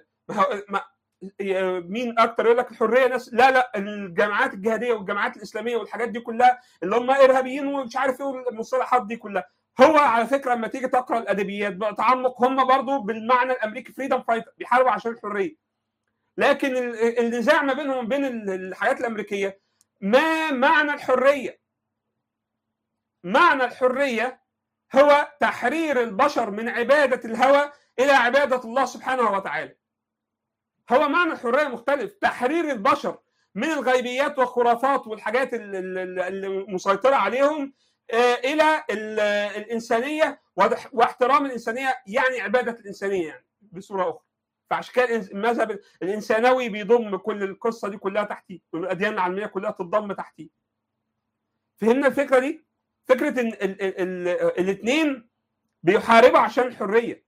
مين اكتر يقول لك الحريه ناس لا لا الجماعات الجهاديه والجماعات الاسلاميه والحاجات دي كلها اللي هم ارهابيين ومش عارف ايه المصطلحات دي كلها هو على فكره لما تيجي تقرا الادبيات بتعمق هم برضو بالمعنى الامريكي فريدم فايتر بيحاربوا عشان الحريه لكن النزاع ما بينهم وبين الحياه الامريكيه ما معنى الحريه معنى الحريه هو تحرير البشر من عباده الهوى الى عباده الله سبحانه وتعالى هو معنى الحريه مختلف تحرير البشر من الغيبيات والخرافات والحاجات اللي مسيطره عليهم الى الانسانيه واحترام الانسانيه يعني عباده الانسانيه يعني بصوره اخرى فعشان كده المذهب الانسانوي بيضم كل القصه دي كلها تحتيه والاديان العلميه كلها تتضم تحتيه فهمنا الفكره دي فكره ان الاثنين بيحاربوا عشان الحريه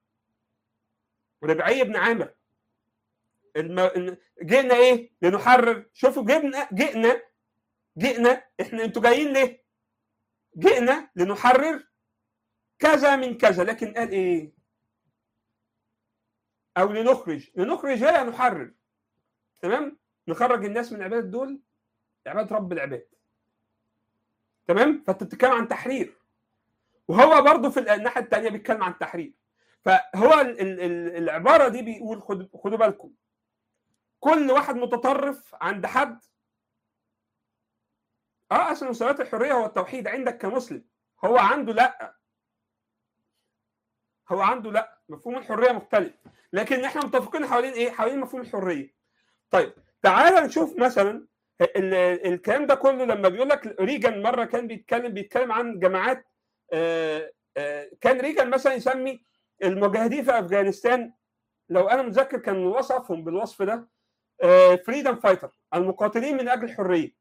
ربعي بن عامر الم... جئنا ايه لنحرر شوفوا جئنا جئنا جئنا احنا انتوا جايين ليه جئنا لنحرر كذا من كذا لكن قال ايه او لنخرج لنخرج هي نحرر تمام نخرج الناس من عباده دول عباده رب العباد تمام فانت بتتكلم عن تحرير وهو برضه في الناحيه الثانيه بيتكلم عن تحرير فهو ال ال ال العباره دي بيقول خدوا خدوا بالكم كل واحد متطرف عند حد اه اصل مساواه الحريه هو التوحيد عندك كمسلم هو عنده لا هو عنده لا مفهوم الحريه مختلف لكن احنا متفقين حوالين ايه حوالين مفهوم الحريه طيب تعال نشوف مثلا الكلام ده كله لما بيقول لك ريجن مره كان بيتكلم بيتكلم عن جماعات آآ آآ كان ريجن مثلا يسمي المجاهدين في افغانستان لو انا متذكر كان وصفهم بالوصف ده فريدم فايتر المقاتلين من اجل الحريه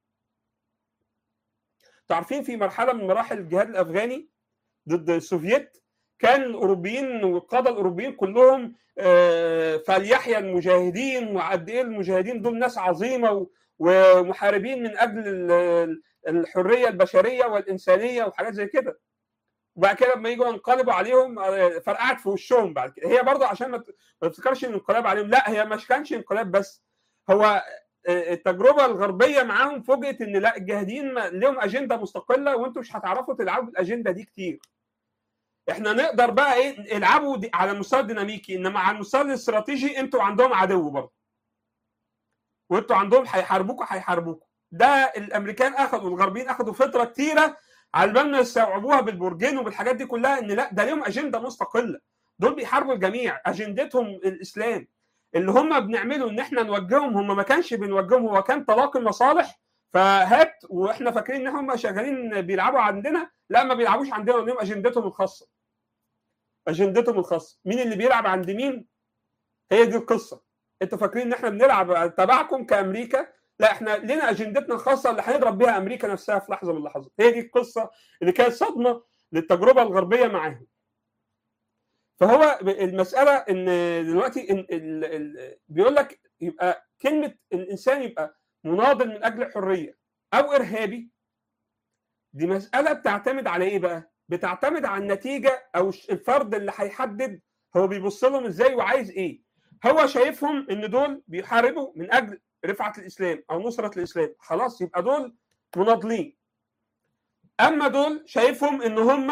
تعرفين في مرحله من مراحل الجهاد الافغاني ضد السوفييت كان الاوروبيين والقاده الاوروبيين كلهم فليحيى المجاهدين وقد ايه المجاهدين دول ناس عظيمه ومحاربين من اجل الحريه البشريه والانسانيه وحاجات زي كده وبعد كده لما يجوا ينقلبوا عليهم فرقعت في وشهم بعد كده هي برضه عشان ما تفتكرش ان انقلاب عليهم لا هي مش كانش انقلاب بس هو التجربه الغربيه معاهم فوجئت ان لا الجاهدين لهم اجنده مستقله وانتم مش هتعرفوا تلعبوا الاجنده دي كتير احنا نقدر بقى ايه العبوا على المستوى الديناميكي انما على المستوى الاستراتيجي انتوا عندهم عدو برضه وانتوا عندهم هيحاربوكوا هيحاربوكوا ده الامريكان اخذوا والغربيين اخذوا فتره كتيره على بال ما يستوعبوها بالبرجين وبالحاجات دي كلها ان لا ده ليهم اجنده مستقله دول بيحاربوا الجميع اجندتهم الاسلام اللي هم بنعمله ان احنا نوجههم هم ما كانش بنوجههم هو كان تلاقي المصالح فهات واحنا فاكرين ان هم شغالين بيلعبوا عندنا لا ما بيلعبوش عندنا لهم اجندتهم الخاصه اجندتهم الخاصه مين اللي بيلعب عند مين هي دي القصه انتوا فاكرين ان احنا بنلعب تبعكم كامريكا لا احنا لنا اجندتنا الخاصه اللي هنضرب بيها امريكا نفسها في لحظه من اللحظات هي دي القصه اللي كانت صدمه للتجربه الغربيه معاهم فهو المساله ان دلوقتي إن ال ال بيقول لك يبقى كلمه الانسان يبقى مناضل من اجل الحريه او ارهابي دي مساله بتعتمد على ايه بقى؟ بتعتمد على النتيجه او الفرد اللي هيحدد هو بيبص لهم ازاي وعايز ايه هو شايفهم ان دول بيحاربوا من اجل رفعه الاسلام او نصره الاسلام خلاص يبقى دول مناضلين اما دول شايفهم ان هم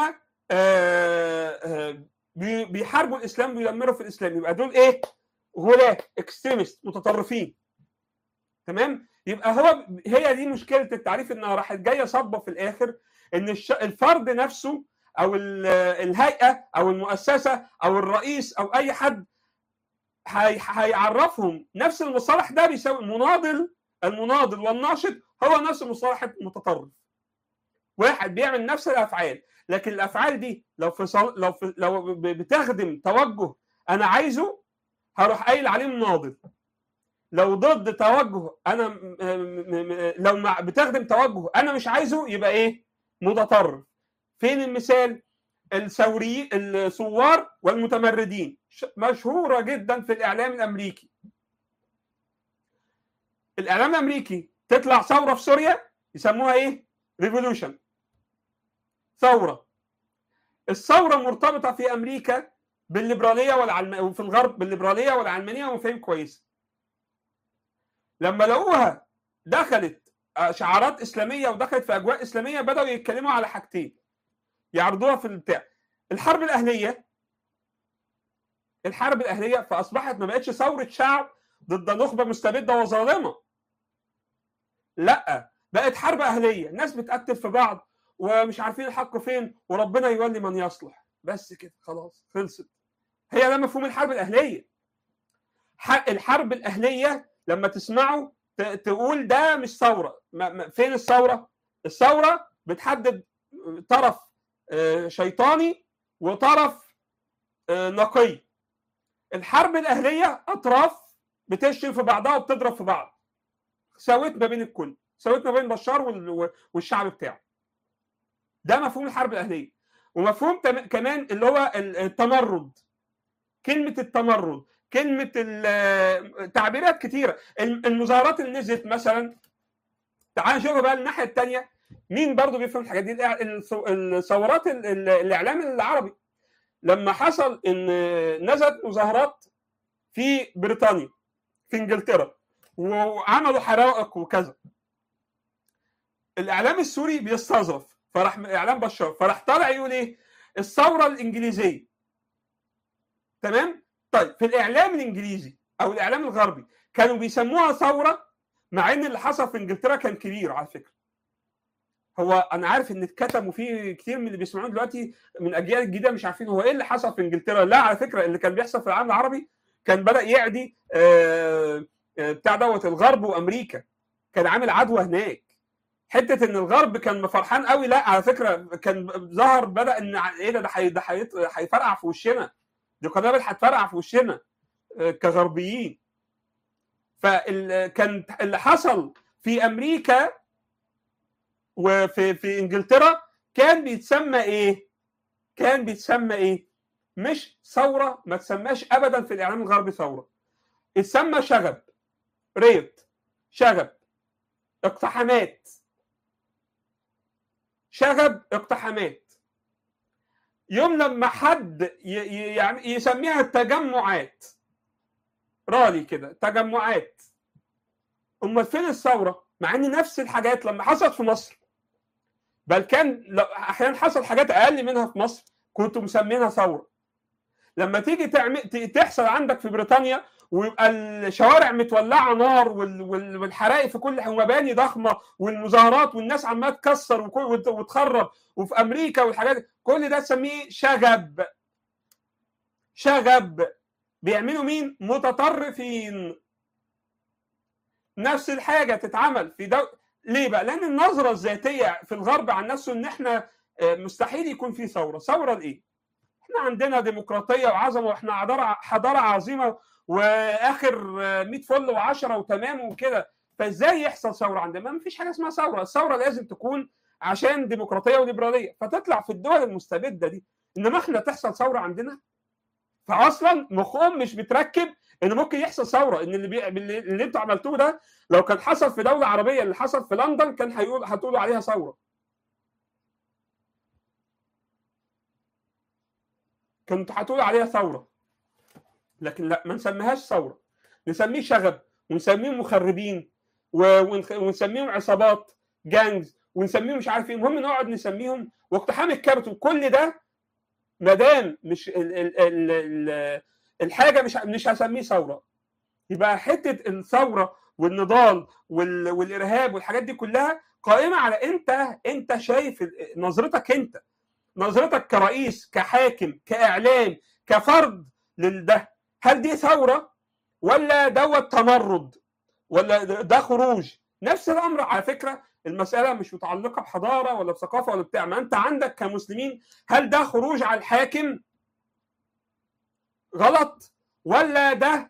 بيحاربوا الاسلام ويدمروا في الاسلام يبقى دول ايه غلاة اكستريمست متطرفين تمام يبقى هو هي دي مشكله التعريف انها راحت جايه صبه في الاخر ان الفرد نفسه او الهيئه او المؤسسه او الرئيس او اي حد هيعرفهم نفس المصطلح ده بيساوي المناضل المناضل والناشط هو نفس المصطلح المتطرف واحد بيعمل نفس الافعال لكن الافعال دي لو في صل... لو في... لو بتخدم توجه انا عايزه هروح قايل عليه مناضل لو ضد توجه انا م... م... لو مع... بتخدم توجه انا مش عايزه يبقى ايه متطرف فين المثال الثوري الثوار والمتمردين مشهوره جدا في الاعلام الامريكي الاعلام الامريكي تطلع ثوره في سوريا يسموها ايه ريفولوشن ثوره الثوره مرتبطه في امريكا بالليبراليه والعلم وفي الغرب بالليبراليه والعلمانيه ومفاهيم كويسه لما لقوها دخلت شعارات اسلاميه ودخلت في اجواء اسلاميه بداوا يتكلموا على حاجتين يعرضوها في البتاع الحرب الاهليه الحرب الاهليه فاصبحت ما بقتش ثوره شعب ضد نخبه مستبده وظالمه لا بقت حرب اهليه ناس بتقتل في بعض ومش عارفين الحق فين وربنا يولي من يصلح بس كده خلاص خلصت هي ده مفهوم الحرب الاهليه الحرب الاهليه لما تسمعوا تقول ده مش ثوره فين الثوره الثوره بتحدد طرف شيطاني وطرف نقي الحرب الاهليه اطراف بتشتم في بعضها وبتضرب في بعض سويت ما بين الكل سويت ما بين بشار والشعب بتاعه ده مفهوم الحرب الاهليه ومفهوم كمان اللي هو التمرد كلمه التمرد كلمه تعبيرات كتيره المظاهرات اللي نزلت مثلا تعال نشوف بقى الناحيه الثانيه مين برضه بيفهم الحاجات دي الثورات الاعلام العربي لما حصل ان نزلت مظاهرات في بريطانيا في انجلترا وعملوا حرائق وكذا الاعلام السوري بيستظرف فراح اعلام بشار فراح طالع يقول ايه الثوره الانجليزيه تمام طيب في الاعلام الانجليزي او الاعلام الغربي كانوا بيسموها ثوره مع ان اللي حصل في انجلترا كان كبير على فكره هو انا عارف ان اتكتم وفي كتير من اللي بيسمعون دلوقتي من اجيال الجديده مش عارفين هو ايه اللي حصل في انجلترا لا على فكره اللي كان بيحصل في العالم العربي كان بدا يعدي بتاع دوت الغرب وامريكا كان عامل عدوى هناك حته ان الغرب كان فرحان قوي لا على فكره كان ظهر بدا ان ايه ده ده هيفرقع في وشنا دي قنابل هتفرقع في وشنا كغربيين فكان اللي حصل في امريكا وفي في انجلترا كان بيتسمى ايه؟ كان بيتسمى ايه؟ مش ثوره ما تسماش ابدا في الاعلام الغربي ثوره اتسمى شغب ريت شغب اقتحامات شغب اقتحامات يوم لما حد يعني يسميها التجمعات رالي كده تجمعات امال فين الثوره مع ان نفس الحاجات لما حصلت في مصر بل كان لو احيانا حصل حاجات اقل منها في مصر كنتوا مسمينها ثوره لما تيجي تعمل تحصل عندك في بريطانيا ويبقى الشوارع متولعه نار والحرائق في كل ومباني ضخمه والمظاهرات والناس عماله تكسر وتخرب وفي امريكا والحاجات كل ده تسميه شغب شغب بيعملوا مين؟ متطرفين نفس الحاجه تتعمل في دو... ليه بقى؟ لان النظره الذاتيه في الغرب عن نفسه ان احنا مستحيل يكون في ثوره، ثوره لايه؟ احنا عندنا ديمقراطيه وعظمه واحنا حضاره عظيمه واخر 100 فل و10 وتمام وكده فازاي يحصل ثوره عندنا؟ ما فيش حاجه اسمها ثوره، الثوره لازم تكون عشان ديمقراطيه وليبراليه فتطلع في الدول المستبده دي انما احنا تحصل ثوره عندنا فاصلا مخهم مش متركب ان ممكن يحصل ثوره ان اللي بي... اللي انتوا عملتوه ده لو كان حصل في دوله عربيه اللي حصل في لندن كان هيقول هتقولوا عليها ثوره كنتوا هتقولوا عليها ثوره لكن لا ما نسميهاش ثوره نسميه شغب ونسميهم مخربين ونسميهم عصابات جانجز ونسميهم مش عارف ايه المهم نقعد نسميهم واقتحام الكابيتول كل ده ما دام مش ال ال ال ال الحاجه مش مش هسميه ثوره يبقى حته الثوره والنضال وال والارهاب والحاجات دي كلها قائمه على انت انت شايف نظرتك انت نظرتك كرئيس كحاكم كاعلام كفرد لده هل دي ثوره ولا دوت تمرد ولا ده خروج نفس الامر على فكره المساله مش متعلقه بحضاره ولا بثقافه ولا بتاع ما انت عندك كمسلمين هل ده خروج على الحاكم غلط ولا ده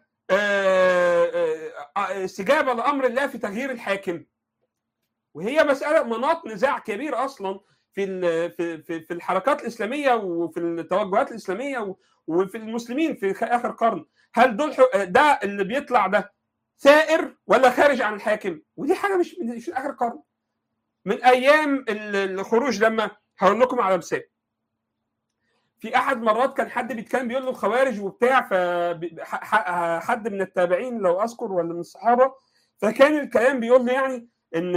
استجابه لامر الله في تغيير الحاكم وهي مساله مناط نزاع كبير اصلا في في في الحركات الاسلاميه وفي التوجهات الاسلاميه وفي المسلمين في اخر قرن هل دول ده اللي بيطلع ده ثائر ولا خارج عن الحاكم ودي حاجه مش مش اخر قرن من ايام الخروج لما هقول لكم على مثال في احد مرات كان حد بيتكلم بيقول له الخوارج وبتاع فحد من التابعين لو اذكر ولا من الصحابه فكان الكلام بيقول له يعني ان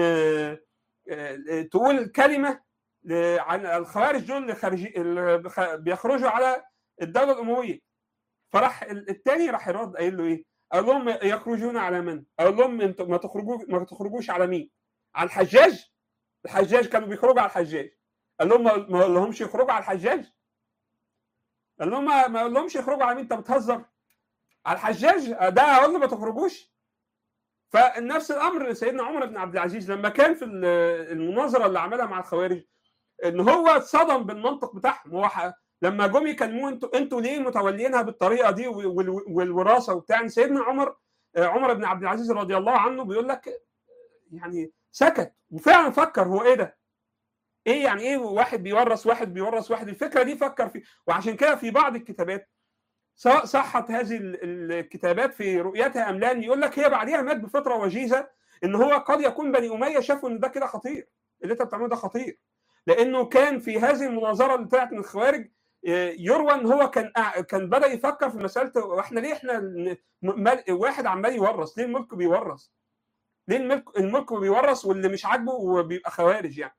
تقول كلمه عن الخوارج دول اللي خارجي بيخرجوا على الدوله الامويه فراح الثاني راح يرد قايل له ايه؟ قال لهم يخرجون على من؟ قال لهم انتوا ما تخرجوش ما تخرجوش على مين؟ على الحجاج؟ الحجاج كانوا بيخرجوا على الحجاج قال لهم ما قال لهمش يخرجوا على الحجاج؟ قال لهم ما قال لهمش يخرجوا على مين انت بتهزر؟ على الحجاج ده اقول له ما تخرجوش فنفس الامر سيدنا عمر بن عبد العزيز لما كان في المناظره اللي عملها مع الخوارج ان هو اتصدم بالمنطق بتاعهم هو لما جم يكلموه انتوا انتوا ليه متولينها بالطريقه دي والوراثه وبتاع سيدنا عمر عمر بن عبد العزيز رضي الله عنه بيقول لك يعني سكت وفعلا فكر هو ايه ده؟ ايه يعني ايه واحد بيورث واحد بيورث واحد الفكره دي فكر فيه وعشان كده في بعض الكتابات سواء صحت هذه الكتابات في رؤيتها ام لا يقول لك هي بعديها مات بفتره وجيزه ان هو قد يكون بني اميه شافوا ان ده كده خطير اللي انت بتعمله ده خطير لانه كان في هذه المناظره اللي طلعت من الخوارج يروى ان هو كان كان بدا يفكر في مساله واحنا ليه احنا واحد عمال يورث ليه الملك بيورث؟ ليه الملك الملك بيورث واللي مش عاجبه بيبقى خوارج يعني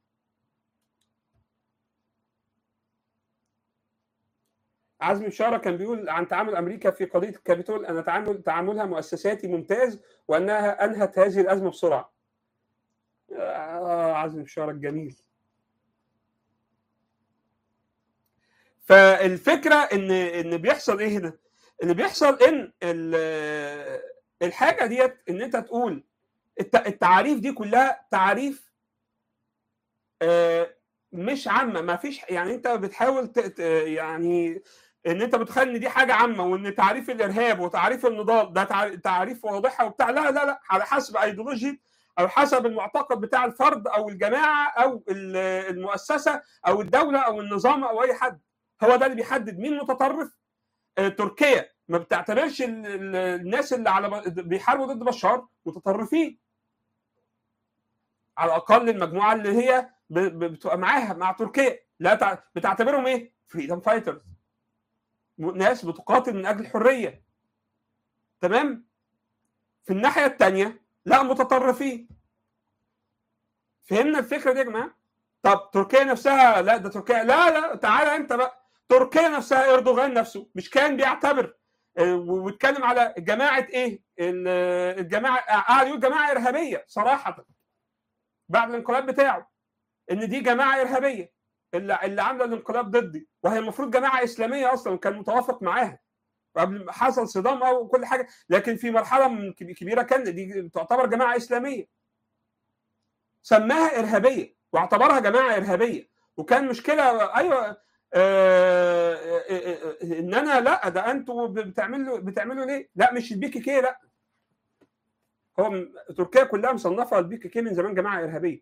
عزمي بشاره كان بيقول عن تعامل امريكا في قضيه الكابيتول ان تعامل تعاملها مؤسساتي ممتاز وانها انهت هذه الازمه بسرعه. آه عزمي بشاره الجميل. فالفكره ان ان بيحصل ايه هنا؟ اللي بيحصل ان الحاجه ديت ان انت تقول التعاريف دي كلها تعاريف مش عامه ما فيش يعني انت بتحاول يعني ان انت بتخلي ان دي حاجه عامه وان تعريف الارهاب وتعريف النضال ده تعريف واضحه وبتاع لا لا لا على حسب ايديولوجي او حسب المعتقد بتاع الفرد او الجماعه او المؤسسه او الدوله او النظام او اي حد هو ده اللي بيحدد مين متطرف تركيا ما بتعتبرش الناس اللي على بيحاربوا ضد بشار متطرفين على الاقل المجموعه اللي هي بتبقى معاها مع تركيا لا بتعتبرهم ايه؟ فريدم فايترز ناس بتقاتل من اجل الحريه تمام؟ في الناحيه الثانيه لا متطرفين فهمنا الفكره دي يا جماعه؟ طب تركيا نفسها لا ده تركيا لا لا تعالى انت بقى تركيا نفسها اردوغان نفسه مش كان بيعتبر وبيتكلم على جماعه ايه؟ الجماعه قاعد يقول جماعه ارهابيه صراحه بعد الانقلاب بتاعه ان دي جماعه ارهابيه اللي اللي عامله الانقلاب ضدي وهي المفروض جماعه اسلاميه اصلا كان متوافق معاها قبل حصل صدام او كل حاجه لكن في مرحله كبيره كان دي تعتبر جماعه اسلاميه سماها ارهابيه واعتبرها جماعه ارهابيه وكان مشكله ايوه آه ان انا لا ده انتوا بتعملوا بتعملوا ليه؟ لا مش البي كي كي لا هو تركيا كلها مصنفه البي كي كي من زمان جماعه ارهابيه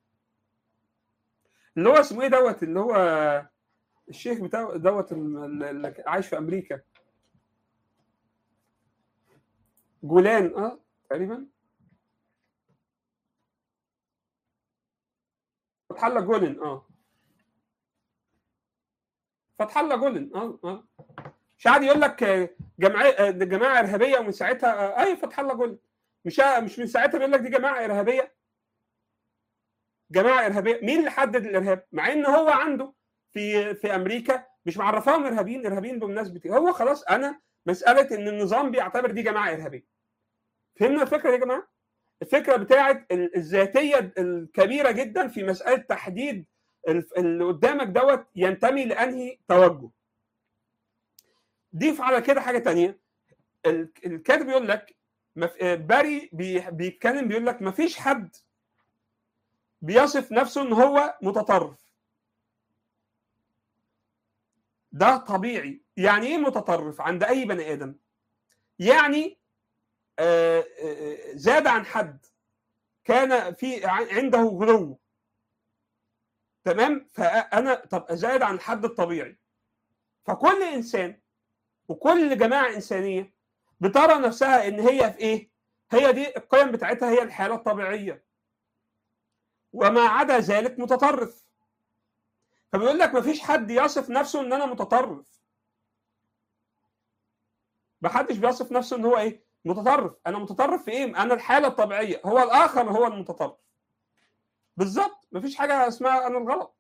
اللي هو اسمه ايه دوت اللي هو الشيخ بتاع دوت اللي عايش في امريكا جولان اه تقريبا فتح الله جولن اه فتح الله جولن اه اه مش عادي يقول لك جماعه جماعه ارهابيه ومن ساعتها اي فتح الله جولن مش مش من ساعتها بيقول لك دي جماعه ارهابيه جماعه ارهابيه مين اللي حدد الارهاب مع ان هو عنده في في امريكا مش معرفاهم ارهابيين ارهابيين بمناسبه هو خلاص انا مساله ان النظام بيعتبر دي جماعه ارهابيه فهمنا الفكره دي يا جماعه الفكره بتاعه الذاتيه الكبيره جدا في مساله تحديد اللي قدامك دوت ينتمي لانهي توجه ضيف على كده حاجه تانية الكاتب بيقول لك باري بيتكلم بيقول لك مفيش حد بيصف نفسه ان هو متطرف ده طبيعي يعني ايه متطرف عند اي بني ادم يعني زاد عن حد كان في عنده غلو تمام فانا طب زاد عن الحد الطبيعي فكل انسان وكل جماعه انسانيه بترى نفسها ان هي في ايه هي دي القيم بتاعتها هي الحاله الطبيعيه وما عدا ذلك متطرف فبيقول لك مفيش حد يصف نفسه ان انا متطرف محدش بيصف نفسه ان هو ايه متطرف انا متطرف في ايه انا الحاله الطبيعيه هو الاخر هو المتطرف بالظبط مفيش حاجه اسمها انا الغلط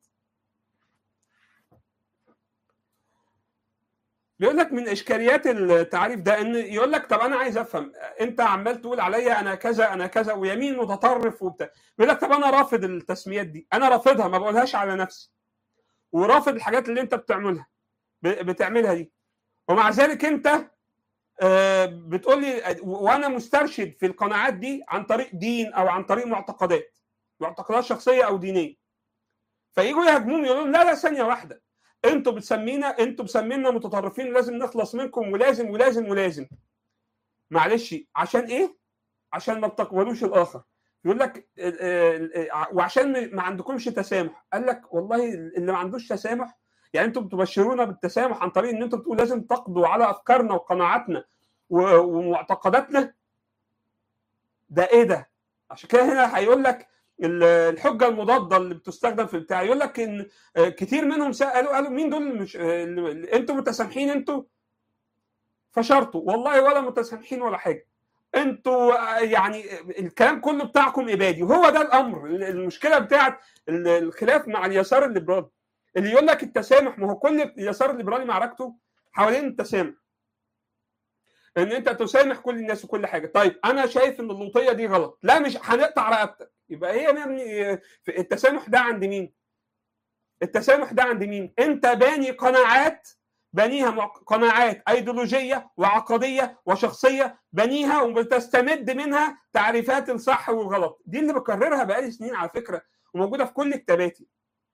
بيقول لك من اشكاليات التعريف ده ان يقول لك طب انا عايز افهم انت عمال تقول عليا انا كذا انا كذا ويمين متطرف وبتاع بيقول لك طب انا رافض التسميات دي انا رافضها ما بقولهاش على نفسي ورافض الحاجات اللي انت بتعملها بتعملها دي ومع ذلك انت بتقول لي وانا مسترشد في القناعات دي عن طريق دين او عن طريق معتقدات معتقدات شخصيه او دينيه فيجوا يهاجموني يقولوا لا لا ثانيه واحده انتوا بتسمينا انتوا مسمينا متطرفين لازم نخلص منكم ولازم ولازم ولازم معلش عشان ايه عشان ما بتقبلوش الاخر يقول لك وعشان ما عندكمش تسامح قال لك والله اللي ما عندوش تسامح يعني انتم بتبشرونا بالتسامح عن طريق ان انتم بتقولوا لازم تقضوا على افكارنا وقناعاتنا ومعتقداتنا ده ايه ده عشان كده هنا هيقول لك الحجه المضاده اللي بتستخدم في البتاع يقول لك ان كتير منهم سالوا قالوا مين دول مش انتوا متسامحين انتوا فشرطوا والله ولا متسامحين ولا حاجه انتوا يعني الكلام كله بتاعكم ابادي وهو ده الامر المشكله بتاعت الخلاف مع اليسار الليبرالي اللي يقول لك التسامح ما هو كل اليسار الليبرالي معركته حوالين التسامح ان انت تسامح كل الناس وكل حاجه طيب انا شايف ان اللوطيه دي غلط لا مش هنقطع رقبتك يبقى هي يعني التسامح ده عند مين التسامح ده عند مين انت باني قناعات بنيها قناعات ايديولوجيه وعقديه وشخصيه بنيها وبتستمد منها تعريفات الصح والغلط دي اللي بكررها بقالي سنين على فكره وموجوده في كل كتاباتي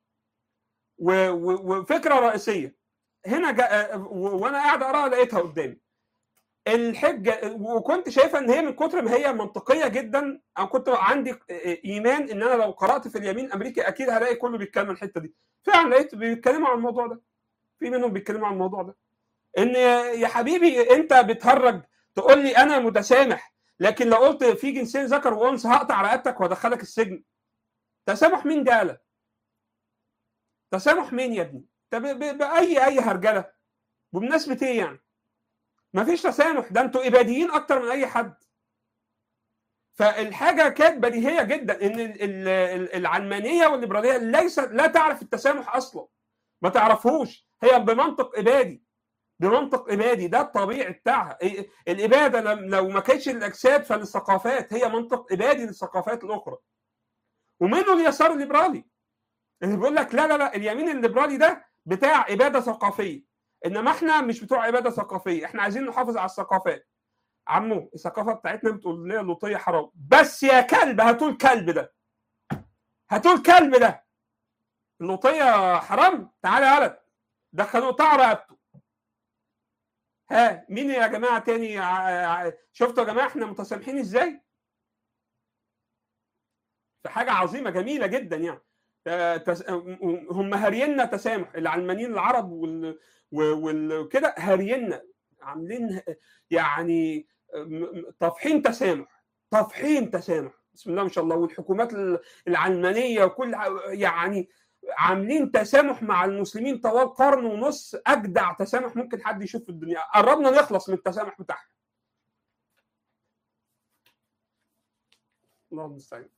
وفكره رئيسيه هنا جا وانا قاعد اقراها لقيتها قدامي الحجه وكنت شايفه ان هي من كتر ما هي منطقيه جدا انا كنت عندي ايمان ان انا لو قرات في اليمين الامريكي اكيد هلاقي كله بيتكلم الحته دي فعلا لقيت بيتكلموا عن الموضوع ده في منهم بيتكلموا عن الموضوع ده ان يا حبيبي انت بتهرج تقول لي انا متسامح لكن لو قلت في جنسين ذكر وانثى هقطع رقبتك وادخلك السجن تسامح مين جاله تسامح مين يا ابني طب باي اي هرجله بمناسبه ايه يعني مفيش تسامح ده انتوا اباديين اكتر من اي حد فالحاجه كانت بديهيه جدا ان العلمانيه والليبراليه ليست لا تعرف التسامح اصلا ما تعرفهوش هي بمنطق ابادي بمنطق ابادي ده الطبيعي بتاعها الاباده لو ما كانتش الاجساد فللثقافات هي منطق ابادي للثقافات الاخرى ومنه اليسار الليبرالي اللي بيقول لك لا لا لا اليمين الليبرالي ده بتاع اباده ثقافيه انما احنا مش بتوع اباده ثقافيه احنا عايزين نحافظ على الثقافات عمو الثقافه بتاعتنا بتقول لنا اللوطيه حرام بس يا كلب هاتوا الكلب ده هاتوا الكلب ده اللوطيه حرام تعالى يا ولد دخلوه قطع رقبته ها مين يا جماعه تاني شفتوا يا جماعه احنا متسامحين ازاي في حاجه عظيمه جميله جدا يعني هم هارينا تسامح العلمانيين العرب وال وكده هارينا عاملين يعني طافحين تسامح طافحين تسامح بسم الله ما شاء الله والحكومات العلمانيه وكل يعني عاملين تسامح مع المسلمين طوال قرن ونص اجدع تسامح ممكن حد يشوف في الدنيا قربنا نخلص من التسامح بتاعهم الله المستعان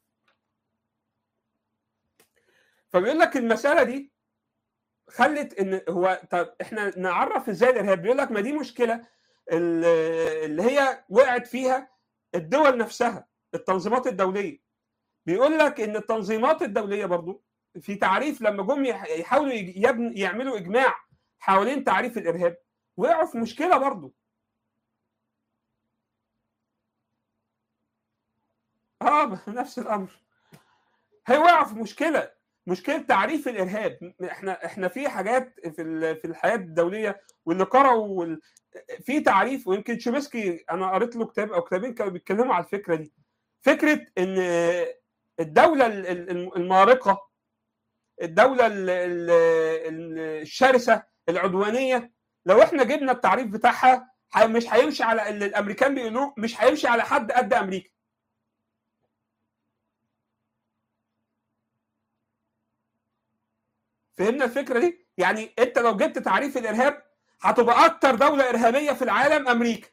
فبيقول لك المساله دي خلت ان هو طب احنا نعرف ازاي الارهاب بيقول لك ما دي مشكله اللي هي وقعت فيها الدول نفسها التنظيمات الدوليه بيقول لك ان التنظيمات الدوليه برضو في تعريف لما جم يحاولوا يعملوا اجماع حوالين تعريف الارهاب وقعوا في مشكله برضو اه نفس الامر هي وقعوا في مشكله مشكله تعريف الارهاب احنا احنا في حاجات في في الحياه الدوليه واللي قرأوا وال... في تعريف ويمكن شومسكي انا قريت له كتاب او كتابين كانوا بيتكلموا على الفكره دي فكره ان الدوله المارقه الدوله الشرسه العدوانيه لو احنا جبنا التعريف بتاعها مش هيمشي على اللي الامريكان بيقولوه مش هيمشي على حد قد امريكا فهمنا الفكره دي يعني انت لو جبت تعريف الارهاب هتبقى اكتر دوله ارهابيه في العالم امريكا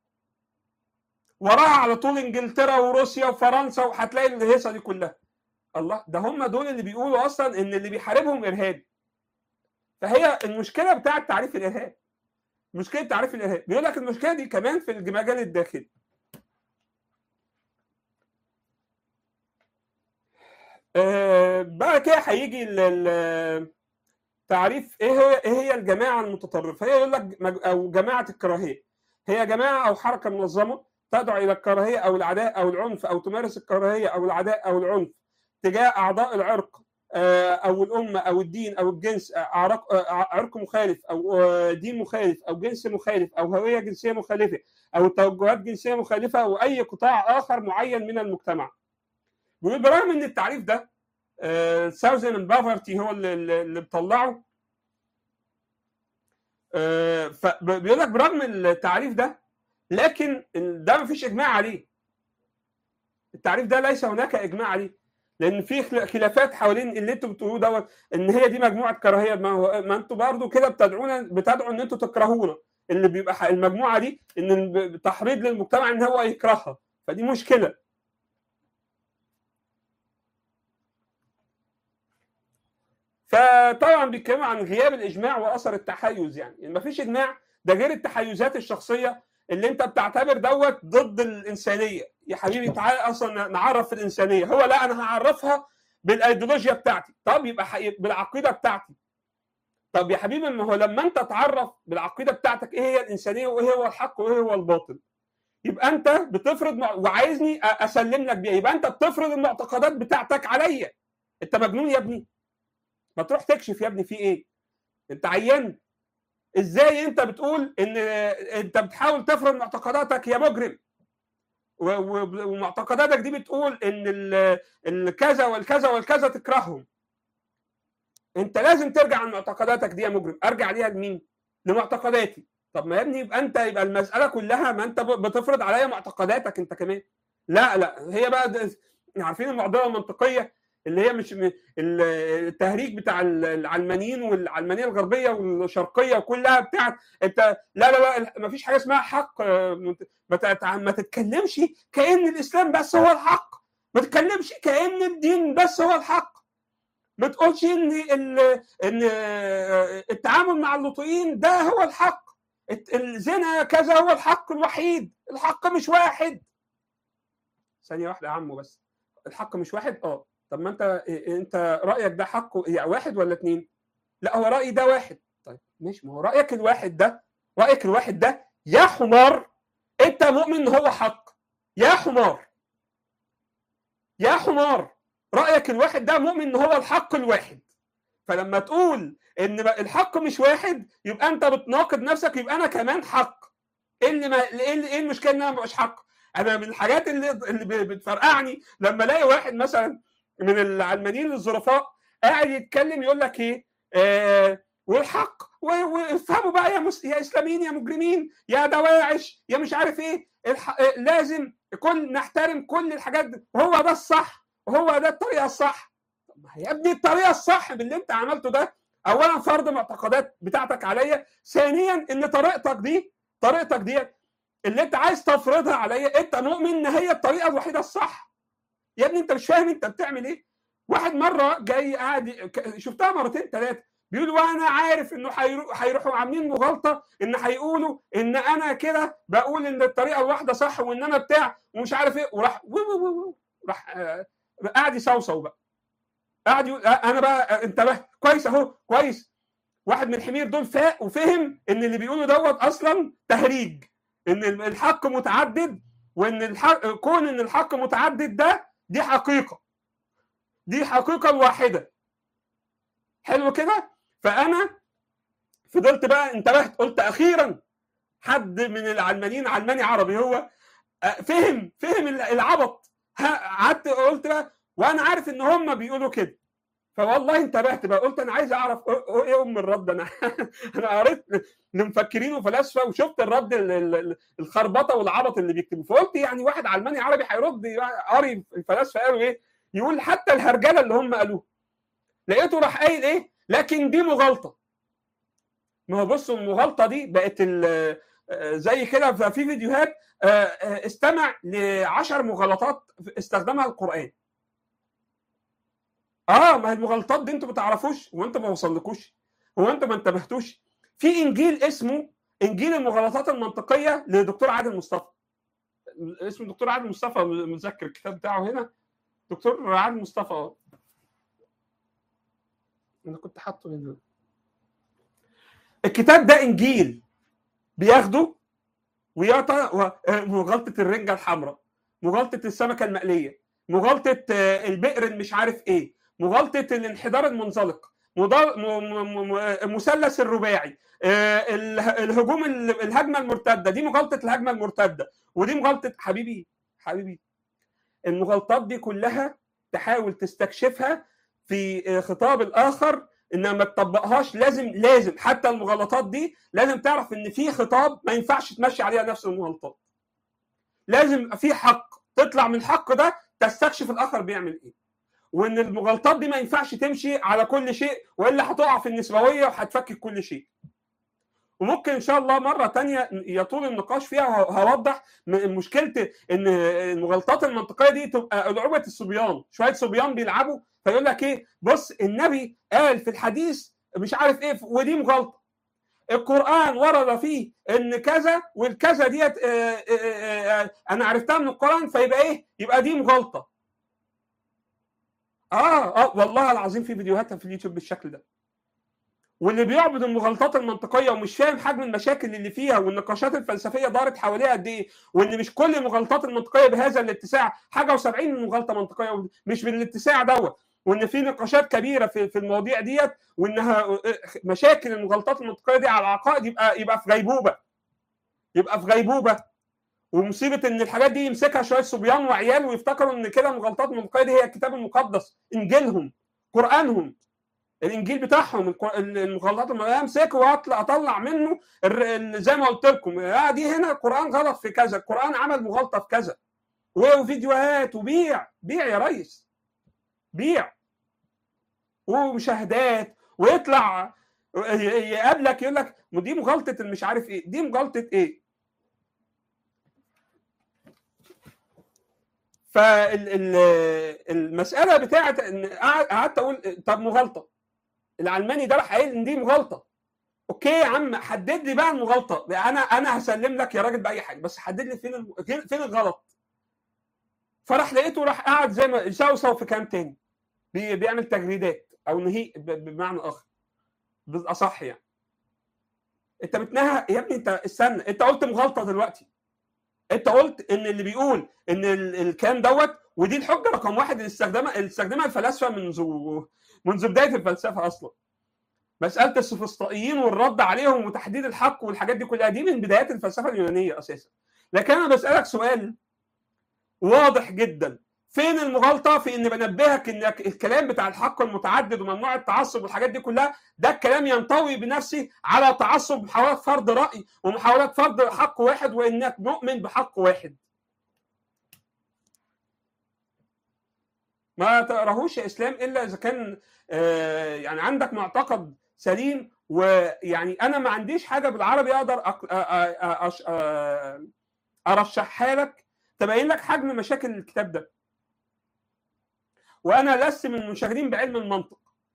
وراها على طول انجلترا وروسيا وفرنسا وهتلاقي الهيصه دي كلها الله ده هم دول اللي بيقولوا اصلا ان اللي بيحاربهم ارهابي فهي المشكله بتاعه تعريف الارهاب مشكله تعريف الارهاب بيقول لك المشكله دي كمان في المجال الداخلي آه بقى كده هيجي تعريف ايه هي ايه هي الجماعه المتطرفه هي يقول لك او جماعه الكراهيه هي جماعه او حركه منظمه تدعو الى الكراهيه او العداء او العنف او تمارس الكراهيه او العداء او العنف تجاه اعضاء العرق او الامه او الدين او الجنس عرق مخالف او دين مخالف او جنس مخالف او هويه جنسيه مخالفه او توجهات جنسيه مخالفه او اي قطاع اخر معين من المجتمع. بيقول برغم ان التعريف ده ساوزن اند بافرتي هو اللي, اللي بيطلعه فبيقول لك برغم التعريف ده لكن ده ما فيش اجماع عليه التعريف ده ليس هناك اجماع عليه لان في خلافات حوالين اللي انتوا بتقولوه دوت ان هي دي مجموعه كراهيه ما, هو ما انتوا برضه كده بتدعونا بتدعوا ان انتوا تكرهونا اللي بيبقى المجموعه دي ان تحريض للمجتمع ان هو يكرهها فدي مشكله فطبعا بيتكلموا عن غياب الاجماع واثر التحيز يعني ما فيش اجماع ده غير التحيزات الشخصيه اللي انت بتعتبر دوت ضد الانسانيه يا حبيبي تعالى اصلا نعرف في الانسانيه هو لا انا هعرفها بالايديولوجيا بتاعتي طب يبقى بالعقيده بتاعتي طب يا حبيبي ما هو لما انت تعرف بالعقيده بتاعتك ايه هي الانسانيه وايه هو الحق وايه هو الباطل يبقى انت بتفرض مع... وعايزني اسلم لك بيها يبقى انت بتفرض المعتقدات بتاعتك عليا انت مجنون يا ابني ما تروح تكشف يا ابني في ايه انت عيان ازاي انت بتقول ان انت بتحاول تفرض معتقداتك يا مجرم ومعتقداتك دي بتقول ان الكذا والكذا والكذا تكرههم انت لازم ترجع عن معتقداتك دي يا مجرم ارجع ليها لمين لمعتقداتي طب ما يا ابني يبقى انت يبقى المساله كلها ما انت بتفرض عليا معتقداتك انت كمان لا لا هي بقى عارفين المعضله المنطقيه اللي هي مش التهريج بتاع العلمانيين والعلمانيه الغربيه والشرقيه وكلها بتاعت انت لا لا لا ما فيش حاجه اسمها حق ما تتكلمش كان الاسلام بس هو الحق ما تتكلمش كان الدين بس هو الحق ما تقولش ان ان التعامل مع اللوطيين ده هو الحق الزنا كذا هو الحق الوحيد الحق مش واحد ثانيه واحده يا عمو بس الحق مش واحد اه طب ما انت انت رايك ده حق يعني واحد ولا اثنين لا هو رايي ده واحد طيب ماشي ما هو رايك الواحد ده رايك الواحد ده يا حمار انت مؤمن ان هو حق يا حمار يا حمار رايك الواحد ده مؤمن ان هو الحق الواحد فلما تقول ان الحق مش واحد يبقى انت بتناقض نفسك يبقى انا كمان حق ايه اللي ما ايه المشكله ان انا مبقاش حق انا من الحاجات اللي اللي بتفرقعني لما الاقي واحد مثلا من العلمانيين الظرفاء قاعد يتكلم يقول لك ايه آه والحق وافهموا بقى يا مس... يا اسلاميين يا مجرمين يا دواعش يا مش عارف ايه الح... لازم كل نحترم كل الحاجات دي وهو ده الصح وهو ده الطريقه الصح طب يا ابني الطريقه الصح باللي انت عملته ده اولا فرض معتقدات بتاعتك عليا ثانيا ان طريقتك دي طريقتك دي اللي انت عايز تفرضها عليا انت مؤمن ان هي الطريقه الوحيده الصح يا ابني انت مش فاهم انت بتعمل ايه واحد مره جاي قاعد شفتها مرتين ثلاثه بيقول وانا عارف انه هيروحوا عاملين مغالطه ان هيقولوا ان انا كده بقول ان الطريقه الواحده صح وان انا بتاع ومش عارف ايه وراح راح قاعد يصوصو بقى قاعد يقول انا بقى انتبه كويس اهو كويس واحد من الحمير دول فاق وفهم ان اللي بيقوله دوت اصلا تهريج ان الحق متعدد وان الحق كون ان الحق متعدد ده دي حقيقه دي حقيقه واحده حلو كده فانا فضلت بقى انتبهت قلت اخيرا حد من العلمانيين علماني عربي هو فهم فهم العبط قعدت قلت بقى وانا عارف ان هم بيقولوا كده فوالله انتبهت بقى قلت انا عايز اعرف ايه ام الرد انا انا قريت لمفكرين وفلاسفه وشفت الرد الخربطه والعبط اللي بيكتبوا فقلت يعني واحد علماني عربي هيرد قاري الفلاسفه قالوا ايه يقول حتى الهرجله اللي هم قالوها لقيته راح قايل ايه لكن دي مغالطه ما هو بصوا المغالطه دي بقت زي كده في فيديوهات استمع لعشر مغالطات استخدمها القران اه ما المغالطات دي انتوا ما تعرفوش وانتوا ما وصلكوش هو انتوا ما انتبهتوش في انجيل اسمه انجيل المغالطات المنطقيه لدكتور عادل مصطفى اسمه دكتور عادل مصطفى متذكر الكتاب بتاعه هنا دكتور عادل مصطفى انا كنت حاطه هنا الكتاب ده انجيل بياخده ويعطى مغالطه الرنجه الحمراء مغالطه السمكه المقليه مغالطه البئر اللي مش عارف ايه مغالطه الانحدار المنزلق المثلث الرباعي الهجوم الهجمه المرتده دي مغالطه الهجمه المرتده ودي مغالطه حبيبي حبيبي المغالطات دي كلها تحاول تستكشفها في خطاب الاخر انها ما تطبقهاش لازم لازم حتى المغالطات دي لازم تعرف ان في خطاب ما ينفعش تمشي عليها نفس المغالطات لازم في حق تطلع من الحق ده تستكشف الاخر بيعمل ايه وان المغالطات دي ما ينفعش تمشي على كل شيء والا هتقع في النسبويه وهتفكك كل شيء وممكن ان شاء الله مره تانية يطول النقاش فيها وهوضح مشكله ان المغالطات المنطقيه دي تبقى لعبه الصبيان شويه صبيان بيلعبوا فيقول لك ايه بص النبي قال في الحديث مش عارف ايه ودي مغالطه القران ورد فيه ان كذا والكذا ديت انا عرفتها من القران فيبقى ايه يبقى دي مغالطه اه اه والله العظيم في فيديوهات في اليوتيوب بالشكل ده واللي بيعبد المغالطات المنطقيه ومش فاهم حجم المشاكل اللي فيها والنقاشات الفلسفيه دارت حواليها قد ايه وان مش كل المغالطات المنطقيه بهذا الاتساع حاجه و70 مغالطه منطقيه مش بالاتساع دوت وان في نقاشات كبيره في في المواضيع ديت وانها مشاكل المغالطات المنطقيه دي على العقائد يبقى يبقى في غيبوبه يبقى في غيبوبه ومصيبه ان الحاجات دي يمسكها شويه صبيان وعيال ويفتكروا ان كده المغالطات المنطقيه دي هي الكتاب المقدس انجيلهم قرانهم الانجيل بتاعهم المغالطات اللي امسكه واطلع اطلع منه زي ما قلت لكم آه دي هنا القران غلط في كذا القران عمل مغالطه في كذا وفيديوهات وبيع بيع يا ريس بيع ومشاهدات ويطلع يقابلك يقول لك دي مغالطه مش عارف ايه دي مغالطه ايه فالمساله بتاعت ان قعدت اقول طب مغالطه العلماني ده راح قايل ان دي مغالطه اوكي يا عم حدد لي بقى المغالطه انا انا هسلم لك يا راجل باي حاجه بس حدد لي فين الم... فين الغلط فراح لقيته راح قاعد زي ما يسوسو في كلام تاني بي... بيعمل تجريدات او نهي ب... بمعنى اخر بالاصح يعني انت بتنهى يا ابني انت استنى انت قلت مغالطه دلوقتي انت قلت ان اللي بيقول ان الكلام دوت ودي الحجه رقم واحد اللي استخدمها اللي استخدمها الفلاسفه منذ منذ بدايه الفلسفه اصلا مساله السوفسطائيين والرد عليهم وتحديد الحق والحاجات دي كلها دي من بدايات الفلسفه اليونانيه اساسا لكن انا بسالك سؤال واضح جدا فين المغالطه في ان بنبهك ان الكلام بتاع الحق المتعدد وممنوع التعصب والحاجات دي كلها ده الكلام ينطوي بنفسه على تعصب محاولات فرض راي ومحاولات فرض حق واحد وانك نؤمن بحق واحد ما تقراهوش يا اسلام الا اذا كان آه يعني عندك معتقد سليم ويعني انا ما عنديش حاجه بالعربي اقدر ارشحها لك تبين لك حجم مشاكل الكتاب ده وانا لست من المنشغلين بعلم المنطق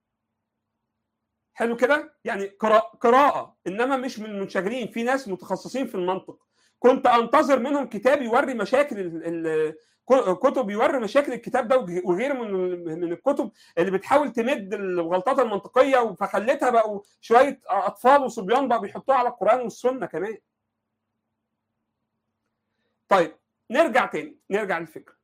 حلو كده يعني قراءه انما مش من المنشغلين في ناس متخصصين في المنطق كنت انتظر منهم كتاب يوري مشاكل كتب يوري مشاكل الكتاب ده وغيره من من الكتب اللي بتحاول تمد الغلطات المنطقيه فخلتها بقوا شويه اطفال وصبيان بقوا بيحطوها على القران والسنه كمان. طيب نرجع تاني نرجع للفكره.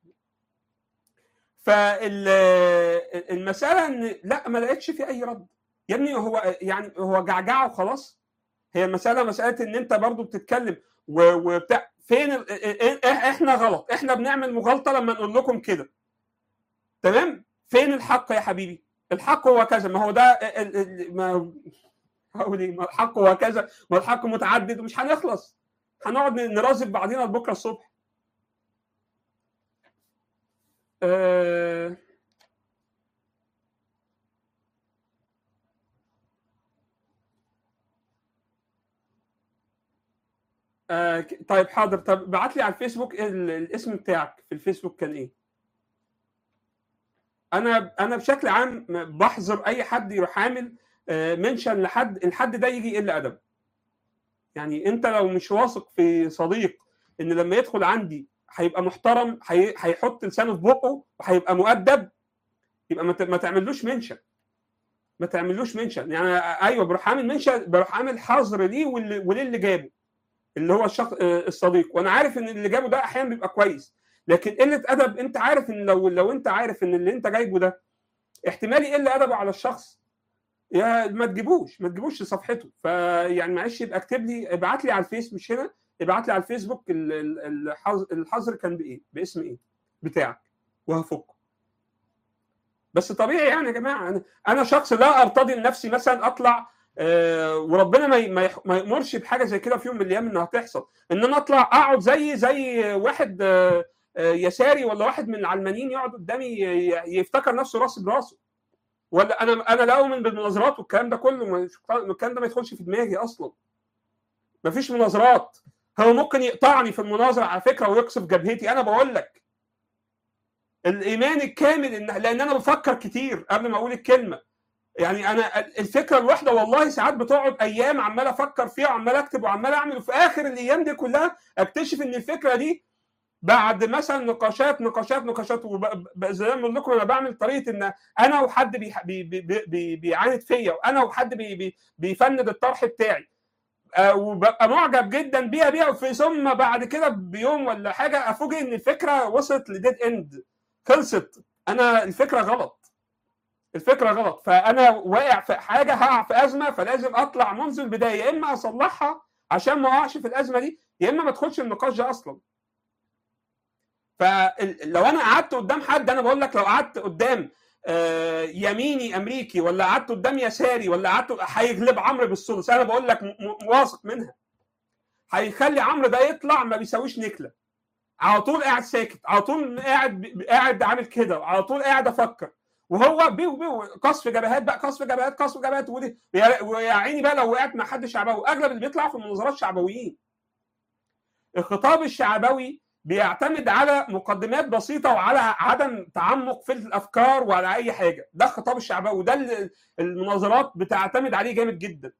فالمساله ان لا ما لقيتش في اي رد يا ابني هو يعني هو جعجعه وخلاص هي المساله مساله ان انت برضو بتتكلم وبتاع فين احنا غلط احنا بنعمل مغالطه لما نقول لكم كده تمام فين الحق يا حبيبي الحق هو كذا ما هو ده ما هقول ايه ما الحق هو كذا ما الحق متعدد ومش هنخلص هنقعد نرازف بعضينا لبكره الصبح أه آه طيب حاضر طب ابعت لي على الفيسبوك الاسم بتاعك في الفيسبوك كان ايه؟ انا انا بشكل عام بحظر اي حد يروح عامل آه منشن لحد الحد ده يجي يقل ادب. يعني انت لو مش واثق في صديق ان لما يدخل عندي هيبقى محترم هيحط لسانه في بقه وهيبقى مؤدب يبقى ما تعملوش منشن. ما تعملوش منشن يعني ايوه بروح عامل منشن بروح عامل حظر ليه وللي جابه. اللي هو الشخص الصديق وانا عارف ان اللي جابه ده احيانا بيبقى كويس لكن قله ادب انت عارف ان لو لو انت عارف ان اللي انت جايبه ده احتمال يقل ادبه على الشخص يا ما تجيبوش ما تجيبوش لصفحته فيعني معلش يبقى اكتب لي ابعت لي على الفيس مش هنا ابعت لي على الفيسبوك الحظر كان بايه باسم ايه بتاعك وهفكه بس طبيعي يعني يا جماعه انا انا شخص لا ارتضي لنفسي مثلا اطلع آه وربنا ما ما يامرش بحاجه زي كده في يوم من الايام انها تحصل ان انا اطلع اقعد زي زي واحد آه يساري ولا واحد من العلمانيين يقعد قدامي يفتكر نفسه راس براسه ولا انا انا لا اؤمن بالمناظرات والكلام ده كله الكلام ده ما يدخلش في دماغي اصلا ما فيش مناظرات هو ممكن يقطعني في المناظره على فكره ويقصف جبهتي انا بقول لك الايمان الكامل ان لان انا بفكر كتير قبل ما اقول الكلمه يعني انا الفكره الواحده والله ساعات بتقعد ايام عمال افكر فيها وعمال اكتب وعمال اعمل وفي اخر الايام دي كلها اكتشف ان الفكره دي بعد مثلا نقاشات نقاشات نقاشات زي ما بقول لكم انا بعمل طريقه ان انا وحد بي بي بي بي بيعاند فيا وانا وحد بي بي بيفند الطرح بتاعي أه وببقى معجب جدا بيها بيها وفي ثم بعد كده بيوم ولا حاجه افوجئ ان الفكره وصلت لديد اند خلصت انا الفكره غلط الفكره غلط فانا واقع في حاجه هقع في ازمه فلازم اطلع منذ البدايه يا اما اصلحها عشان ما اقعش في الازمه دي يا اما ما ادخلش النقاش ده اصلا فلو انا قعدت قدام حد انا بقول لك لو قعدت قدام يميني امريكي ولا قعدت قدام يساري ولا قعدت هيغلب عمرو بالثلث انا بقول لك واثق منها هيخلي عمرو ده يطلع ما بيساويش نكله على طول قاعد ساكت على طول قاعد قاعد عامل كده على طول قاعد افكر وهو بيو بيو قصف جبهات بقى قصف جبهات قصف جبهات ويا عيني بقى لو وقعت مع حد شعبوي اغلب اللي بيطلع في المناظرات شعبويين الخطاب الشعبوي بيعتمد على مقدمات بسيطه وعلى عدم تعمق في الافكار وعلى اي حاجه ده الخطاب الشعبوي وده اللي المناظرات بتعتمد عليه جامد جدا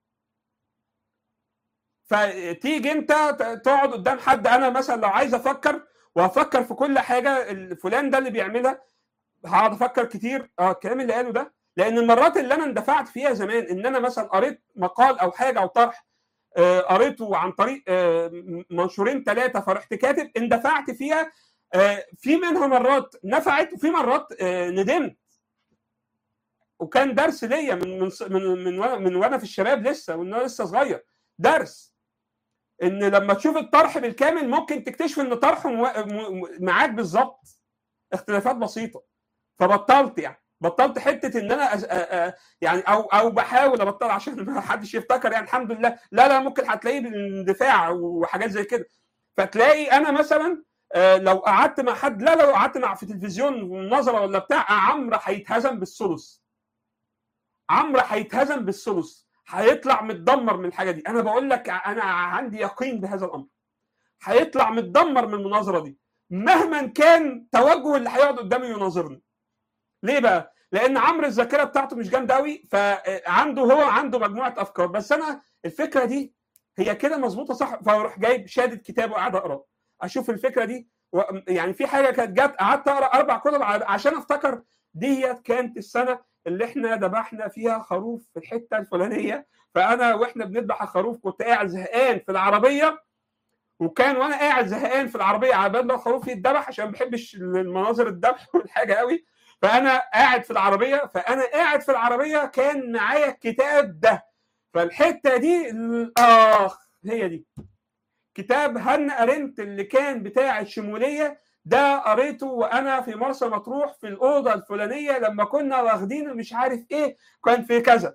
فتيجي انت تقعد قدام حد انا مثلا لو عايز افكر وافكر في كل حاجه فلان ده اللي بيعملها هقعد افكر كتير اه الكلام اللي قاله ده لان المرات اللي انا اندفعت فيها زمان ان انا مثلا قريت مقال او حاجه او طرح آه قريته عن طريق آه منشورين ثلاثه فرحت كاتب اندفعت فيها آه في منها مرات نفعت وفي مرات ندمت وكان درس ليا من من من من وانا, من وأنا في الشباب لسه وان انا لسه صغير درس ان لما تشوف الطرح بالكامل ممكن تكتشف ان طرحه معاك بالظبط اختلافات بسيطه فبطلت يعني بطلت حته ان انا أز... أ... يعني او او بحاول ابطل عشان ما حدش يفتكر يعني الحمد لله لا لا ممكن هتلاقيه بالاندفاع وحاجات زي كده فتلاقي انا مثلا لو قعدت مع حد لا لو قعدت مع في تلفزيون نظره ولا بتاع عمرو هيتهزم بالثلث عمرو هيتهزم بالثلث هيطلع متدمر من الحاجه دي انا بقول لك انا عندي يقين بهذا الامر هيطلع متدمر من المناظره دي مهما كان توجه اللي هيقعد قدامي يناظرني ليه بقى لان عمرو الذاكره بتاعته مش جامده قوي فعنده هو عنده مجموعه افكار بس انا الفكره دي هي كده مظبوطه صح فاروح جايب شادد كتاب وقاعد اقرا اشوف الفكره دي يعني في حاجه كانت جت قعدت اقرا اربع كتب عشان افتكر ديت كانت السنه اللي احنا ذبحنا فيها خروف في الحته الفلانيه فانا واحنا بنذبح الخروف كنت قاعد زهقان في العربيه وكان وانا قاعد زهقان في العربيه على بال ما الخروف يتذبح عشان ما بحبش المناظر الذبح والحاجه قوي فانا قاعد في العربيه فانا قاعد في العربيه كان معايا الكتاب ده فالحته دي اخ هي دي كتاب هن ارنت اللي كان بتاع الشموليه ده قريته وانا في مرسى مطروح في الاوضه الفلانيه لما كنا واخدين مش عارف ايه كان في كذا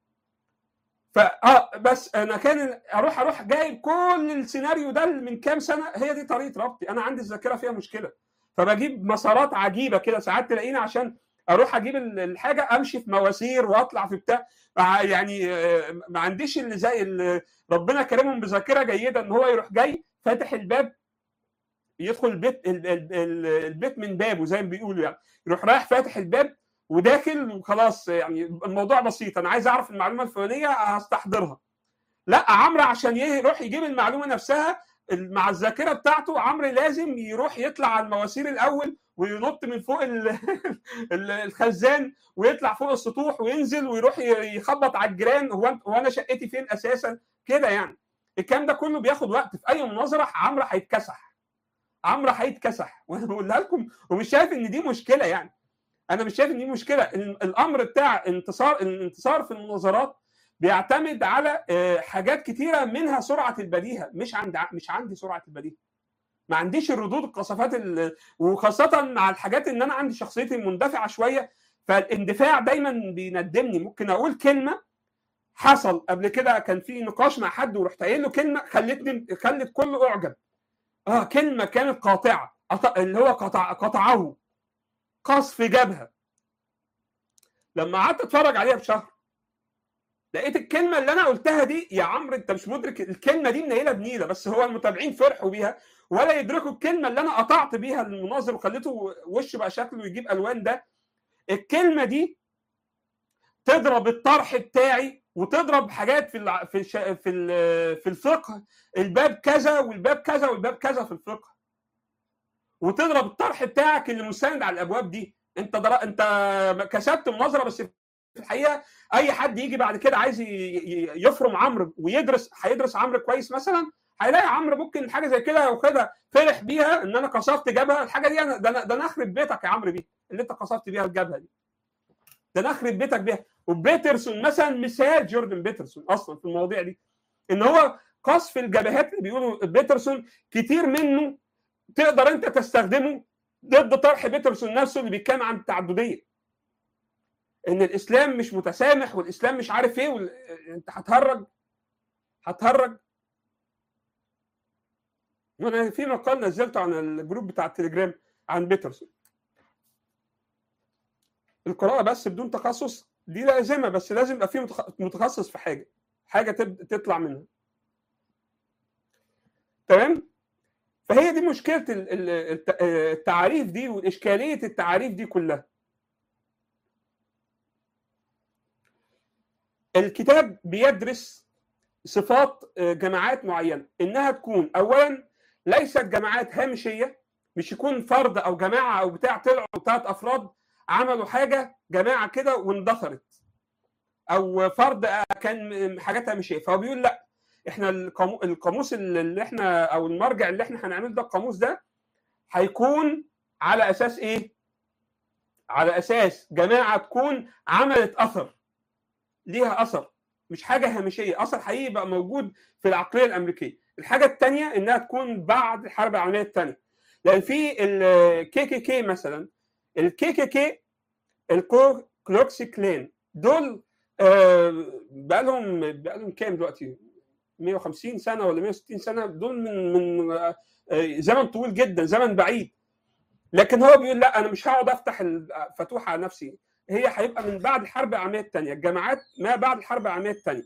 فاه بس انا كان اروح اروح جايب كل السيناريو ده من كام سنه هي دي طريقه ربطي انا عندي الذاكره فيها مشكله فبجيب مسارات عجيبه كده ساعات تلاقيني عشان اروح اجيب الحاجه امشي في مواسير واطلع في بتاع يعني ما عنديش اللي زي اللي ربنا كرمهم بذاكره جيده ان هو يروح جاي فاتح الباب يدخل البيت البيت من بابه زي ما بيقولوا يعني يروح رايح فاتح الباب وداخل وخلاص يعني الموضوع بسيط انا عايز اعرف المعلومه الفلانيه هستحضرها لا عمرو عشان يروح يجيب المعلومه نفسها مع الذاكره بتاعته عمرو لازم يروح يطلع على المواسير الاول وينط من فوق الخزان ويطلع فوق السطوح وينزل ويروح يخبط على الجيران هو هو انا شقتي فين اساسا كده يعني الكلام ده كله بياخد وقت في اي مناظره عمرو هيتكسح عمرو هيتكسح وانا بقولها لكم ومش شايف ان دي مشكله يعني انا مش شايف ان دي مشكله الامر بتاع انتصار الانتصار في المناظرات بيعتمد على حاجات كتيره منها سرعه البديهه مش عند مش عندي سرعه البديهه ما عنديش الردود القصفات وخاصه مع الحاجات ان انا عندي شخصيتي مندفعه شويه فالاندفاع دايما بيندمني ممكن اقول كلمه حصل قبل كده كان في نقاش مع حد ورحت قايل له كلمه خلتني خلت كله اعجب اه كلمه كانت قاطعه اللي هو قطع قطعه قصف جبهه لما قعدت اتفرج عليها بشهر لقيت الكلمه اللي انا قلتها دي يا عمرو انت مش مدرك الكلمه دي منيله بنيله بس هو المتابعين فرحوا بيها ولا يدركوا الكلمه اللي انا قطعت بيها المناظر وخليته وشه بقى شكله يجيب الوان ده الكلمه دي تضرب الطرح بتاعي وتضرب حاجات في الع... في الش... في ال... في الفقه الباب كذا والباب كذا والباب كذا في الفقه وتضرب الطرح بتاعك اللي مستند على الابواب دي انت در... انت كسبت مناظره بس في الحقيقه اي حد يجي بعد كده عايز يفرم عمرو ويدرس هيدرس عمرو كويس مثلا هيلاقي عمرو ممكن حاجه زي كده وكده فرح بيها ان انا كسرت جبهه الحاجه دي أنا ده انا ده انا اخرب بيتك يا عمرو بيها اللي انت كسرت بيها الجبهه دي ده انا اخرب بيتك بيها وبيترسون مثلا مثال جوردن بيترسون اصلا في المواضيع دي ان هو قصف الجبهات اللي بيقولوا بيترسون كتير منه تقدر انت تستخدمه ضد طرح بيترسون نفسه اللي بيتكلم عن التعدديه ان الاسلام مش متسامح والاسلام مش عارف ايه وال... انت هتهرج هتهرج وانا في مقال نزلته عن الجروب بتاع التليجرام عن بيترسون القراءه بس بدون تخصص دي لازمه بس لازم يبقى في متخصص في حاجه حاجه تطلع منها تمام فهي دي مشكله التعاريف دي واشكاليه التعاريف دي كلها الكتاب بيدرس صفات جماعات معينه انها تكون اولا ليست جماعات هامشيه مش يكون فرد او جماعه او بتاع طلعوا ثلاث افراد عملوا حاجه جماعه كده واندثرت او فرد كان حاجات هامشيه فهو بيقول لا احنا القاموس اللي احنا او المرجع اللي احنا هنعمله ده القاموس ده هيكون على اساس ايه؟ على اساس جماعه تكون عملت اثر ليها اثر مش حاجه هامشيه اثر حقيقي بقى موجود في العقليه الامريكيه الحاجه الثانيه انها تكون بعد الحرب العالميه الثانيه لان في الكي كي كي مثلا الكي كي كي الكو كلوكسي كلان دول بقى لهم بقى لهم كام دلوقتي 150 سنه ولا 160 سنه دول من من زمن طويل جدا زمن بعيد لكن هو بيقول لا انا مش هقعد افتح الفتوحه على نفسي هي هيبقى من بعد الحرب العالميه الثانيه الجماعات ما بعد الحرب العالميه الثانيه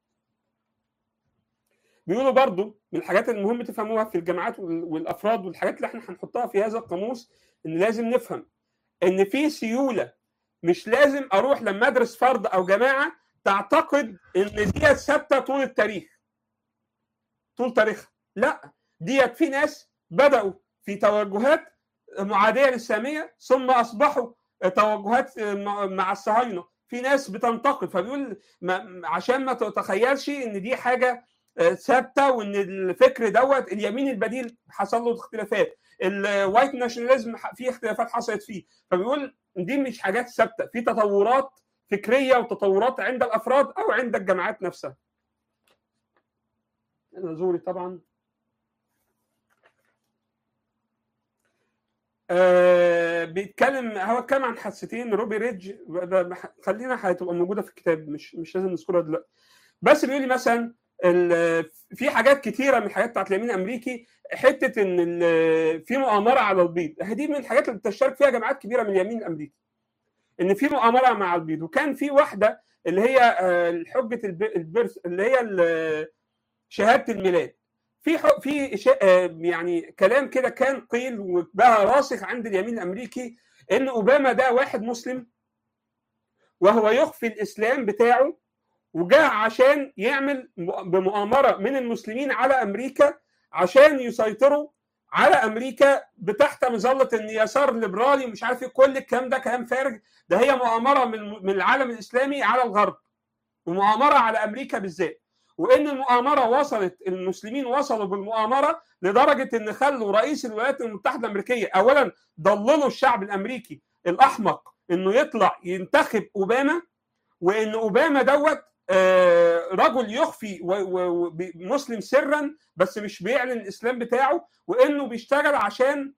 بيقولوا برضو من الحاجات المهم تفهموها في الجماعات والافراد والحاجات اللي احنا هنحطها في هذا القاموس ان لازم نفهم ان في سيوله مش لازم اروح لما ادرس فرد او جماعه تعتقد ان ديت ثابته طول التاريخ طول تاريخها لا ديت في ناس بداوا في توجهات معاديه للساميه ثم اصبحوا توجهات مع الصهاينه في ناس بتنتقد فبيقول ما عشان ما تتخيلش ان دي حاجه ثابته وان الفكر دوت اليمين البديل حصل له اختلافات الوايت ناشوناليزم في اختلافات حصلت فيه فبيقول دي مش حاجات ثابته في تطورات فكريه وتطورات عند الافراد او عند الجماعات نفسها زوري طبعا آه بيتكلم هو اتكلم عن حادثتين روبي ريدج خلينا هتبقى موجوده في الكتاب مش مش لازم نذكرها دلوقتي بس بيقول لي مثلا في حاجات كتيره من الحاجات بتاعت اليمين الامريكي حته ان في مؤامره على البيض دي من الحاجات اللي بتشترك فيها جماعات كبيره من اليمين الامريكي ان في مؤامره مع البيض وكان في واحده اللي هي حجه البرث اللي هي شهاده الميلاد في في يعني كلام كده كان قيل وبقى راسخ عند اليمين الامريكي ان اوباما ده واحد مسلم وهو يخفي الاسلام بتاعه وجاء عشان يعمل بمؤامره من المسلمين على امريكا عشان يسيطروا على امريكا بتحت مظله ان يسار ليبرالي ومش عارف ايه كل الكلام ده كلام فارغ ده هي مؤامره من العالم الاسلامي على الغرب ومؤامره على امريكا بالذات وان المؤامره وصلت المسلمين وصلوا بالمؤامره لدرجه ان خلوا رئيس الولايات المتحده الامريكيه اولا ضللوا الشعب الامريكي الاحمق انه يطلع ينتخب اوباما وان اوباما دوت رجل يخفي مسلم سرا بس مش بيعلن الاسلام بتاعه وانه بيشتغل عشان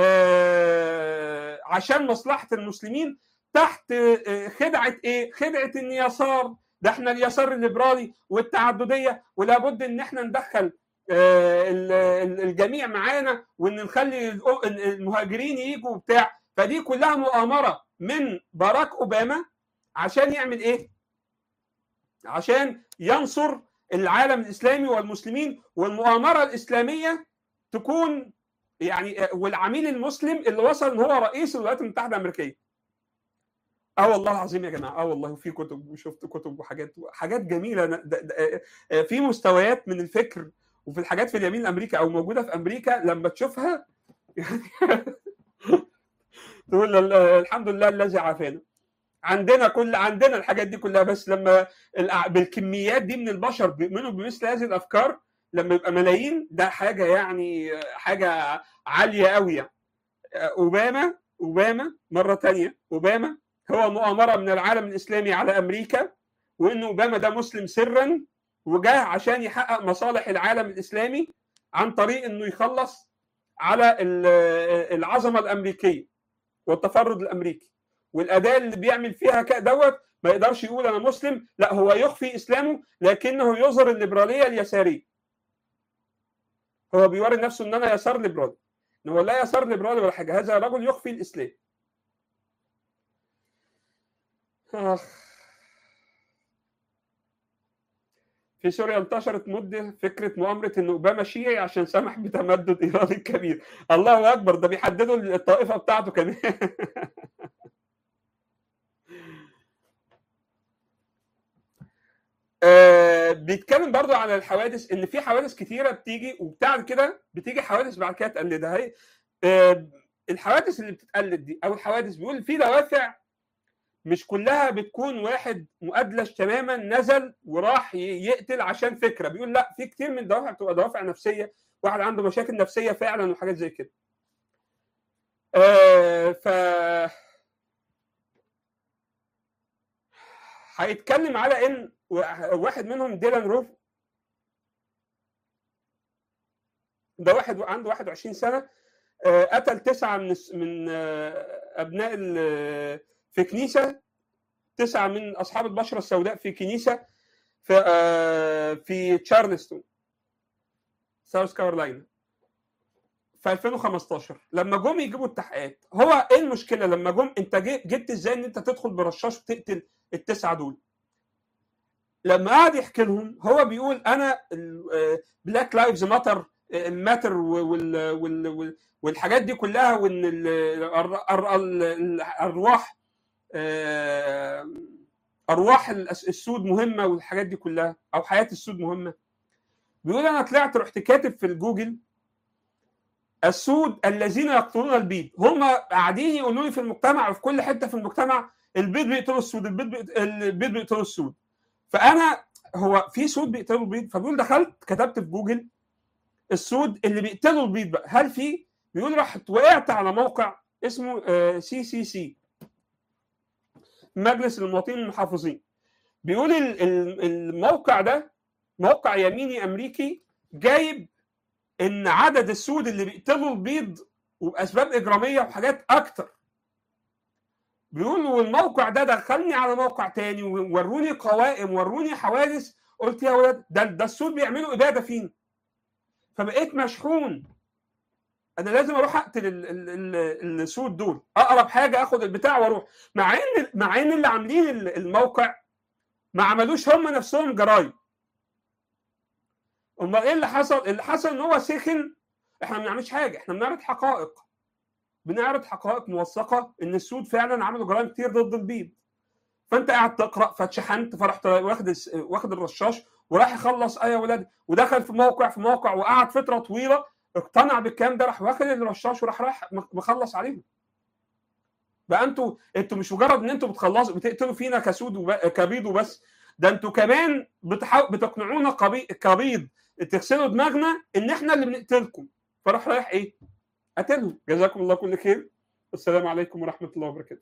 عشان مصلحه المسلمين تحت خدعه ايه؟ خدعه ان يسار ده احنا اليسار الليبرالي والتعدديه ولابد ان احنا ندخل الجميع معانا وان نخلي المهاجرين يجوا وبتاع فدي كلها مؤامره من باراك اوباما عشان يعمل ايه؟ عشان ينصر العالم الاسلامي والمسلمين والمؤامره الاسلاميه تكون يعني والعميل المسلم اللي وصل ان هو رئيس الولايات المتحده الامريكيه. اه والله العظيم يا جماعه اه والله في كتب وشفت كتب وحاجات حاجات جميله ده ده في مستويات من الفكر وفي الحاجات في اليمين الامريكي او موجوده في امريكا لما تشوفها يعني تقول الحمد لله الذي عافانا عندنا كل عندنا الحاجات دي كلها بس لما بالكميات دي من البشر بيؤمنوا بمثل هذه الافكار لما يبقى ملايين ده حاجه يعني حاجه عاليه قوي يعني اوباما اوباما مره ثانيه اوباما هو مؤامره من العالم الاسلامي على امريكا وان اوباما ده مسلم سرا وجاه عشان يحقق مصالح العالم الاسلامي عن طريق انه يخلص على العظمه الامريكيه والتفرد الامريكي والاداه اللي بيعمل فيها دوت ما يقدرش يقول انا مسلم لا هو يخفي اسلامه لكنه يظهر الليبراليه اليساريه هو بيوري نفسه ان انا يسار ليبرالي ان هو لا يسار ليبرالي ولا حاجه هذا رجل يخفي الاسلام اخ في سوريا انتشرت مده فكره مؤامره ان اوباما شيعي عشان سمح بتمدد ايران الكبير الله اكبر ده بيحددوا الطائفه بتاعته كمان آه بيتكلم برضو على الحوادث ان في حوادث كتيره بتيجي وبتاع كده بتيجي حوادث بعد كده تقلدها هي آه الحوادث اللي بتتقلد دي او الحوادث بيقول في دوافع مش كلها بتكون واحد مؤدلج تماما نزل وراح يقتل عشان فكره بيقول لا في كتير من الدوافع بتبقى دوافع نفسيه واحد عنده مشاكل نفسيه فعلا وحاجات زي كده آه ف هيتكلم على ان واحد منهم ديلان روف ده واحد عنده 21 سنه قتل تسعه من من ابناء في كنيسه تسعه من اصحاب البشره السوداء في كنيسه في في تشارلستون ساوث كارولاينا في 2015 لما جم يجيبوا التحقيقات هو ايه المشكله لما جم انت جبت ازاي ان انت تدخل برشاش وتقتل التسعه دول لما قعد يحكي لهم هو بيقول انا بلاك لايفز ماتر الماتر والحاجات دي كلها وان الارواح ارواح السود مهمه والحاجات دي كلها او حياه السود مهمه بيقول انا طلعت رحت كاتب في الجوجل السود الذين يقتلون البيض هم قاعدين يقولوا لي في المجتمع وفي كل حته في المجتمع البيض بيقتلوا السود البيض البيض بيقتلوا السود فانا هو في سود بيقتلوا البيض فبيقول دخلت كتبت في جوجل السود اللي بيقتلوا البيض بقى هل في بيقول رحت وقعت على موقع اسمه سي سي سي مجلس المواطنين المحافظين بيقول الموقع ده موقع يميني امريكي جايب ان عدد السود اللي بيقتلوا البيض وباسباب اجراميه وحاجات اكتر بيقول والموقع ده دخلني على موقع تاني ووروني قوائم وروني حوادث قلت يا ولاد ده ده السود بيعملوا اباده فينا فبقيت مشحون انا لازم اروح اقتل السود دول اقرب حاجه اخد البتاع واروح مع ان مع ان اللي عاملين الموقع ما عملوش هم نفسهم جرايم امال ايه اللي حصل؟ اللي حصل ان هو سخن احنا ما بنعملش حاجه احنا بنعرض حقائق بنعرض حقائق موثقه ان السود فعلا عملوا جرائم كتير ضد البيض فانت قاعد تقرا فاتشحنت فرحت واخد واخد الرشاش وراح يخلص ايه يا ولاد ودخل في موقع في موقع وقعد فتره طويله اقتنع بالكلام ده راح واخد الرشاش وراح راح مخلص عليهم بقى انتوا انتوا مش مجرد ان انتوا بتخلصوا بتقتلوا فينا كسود وب... كبيض وبس ده انتوا كمان بتحاول بتقنعونا قبي... كبيض تغسلوا دماغنا ان احنا اللي بنقتلكم فراح رايح ايه؟ قتلهم جزاكم الله كل خير والسلام عليكم ورحمه الله وبركاته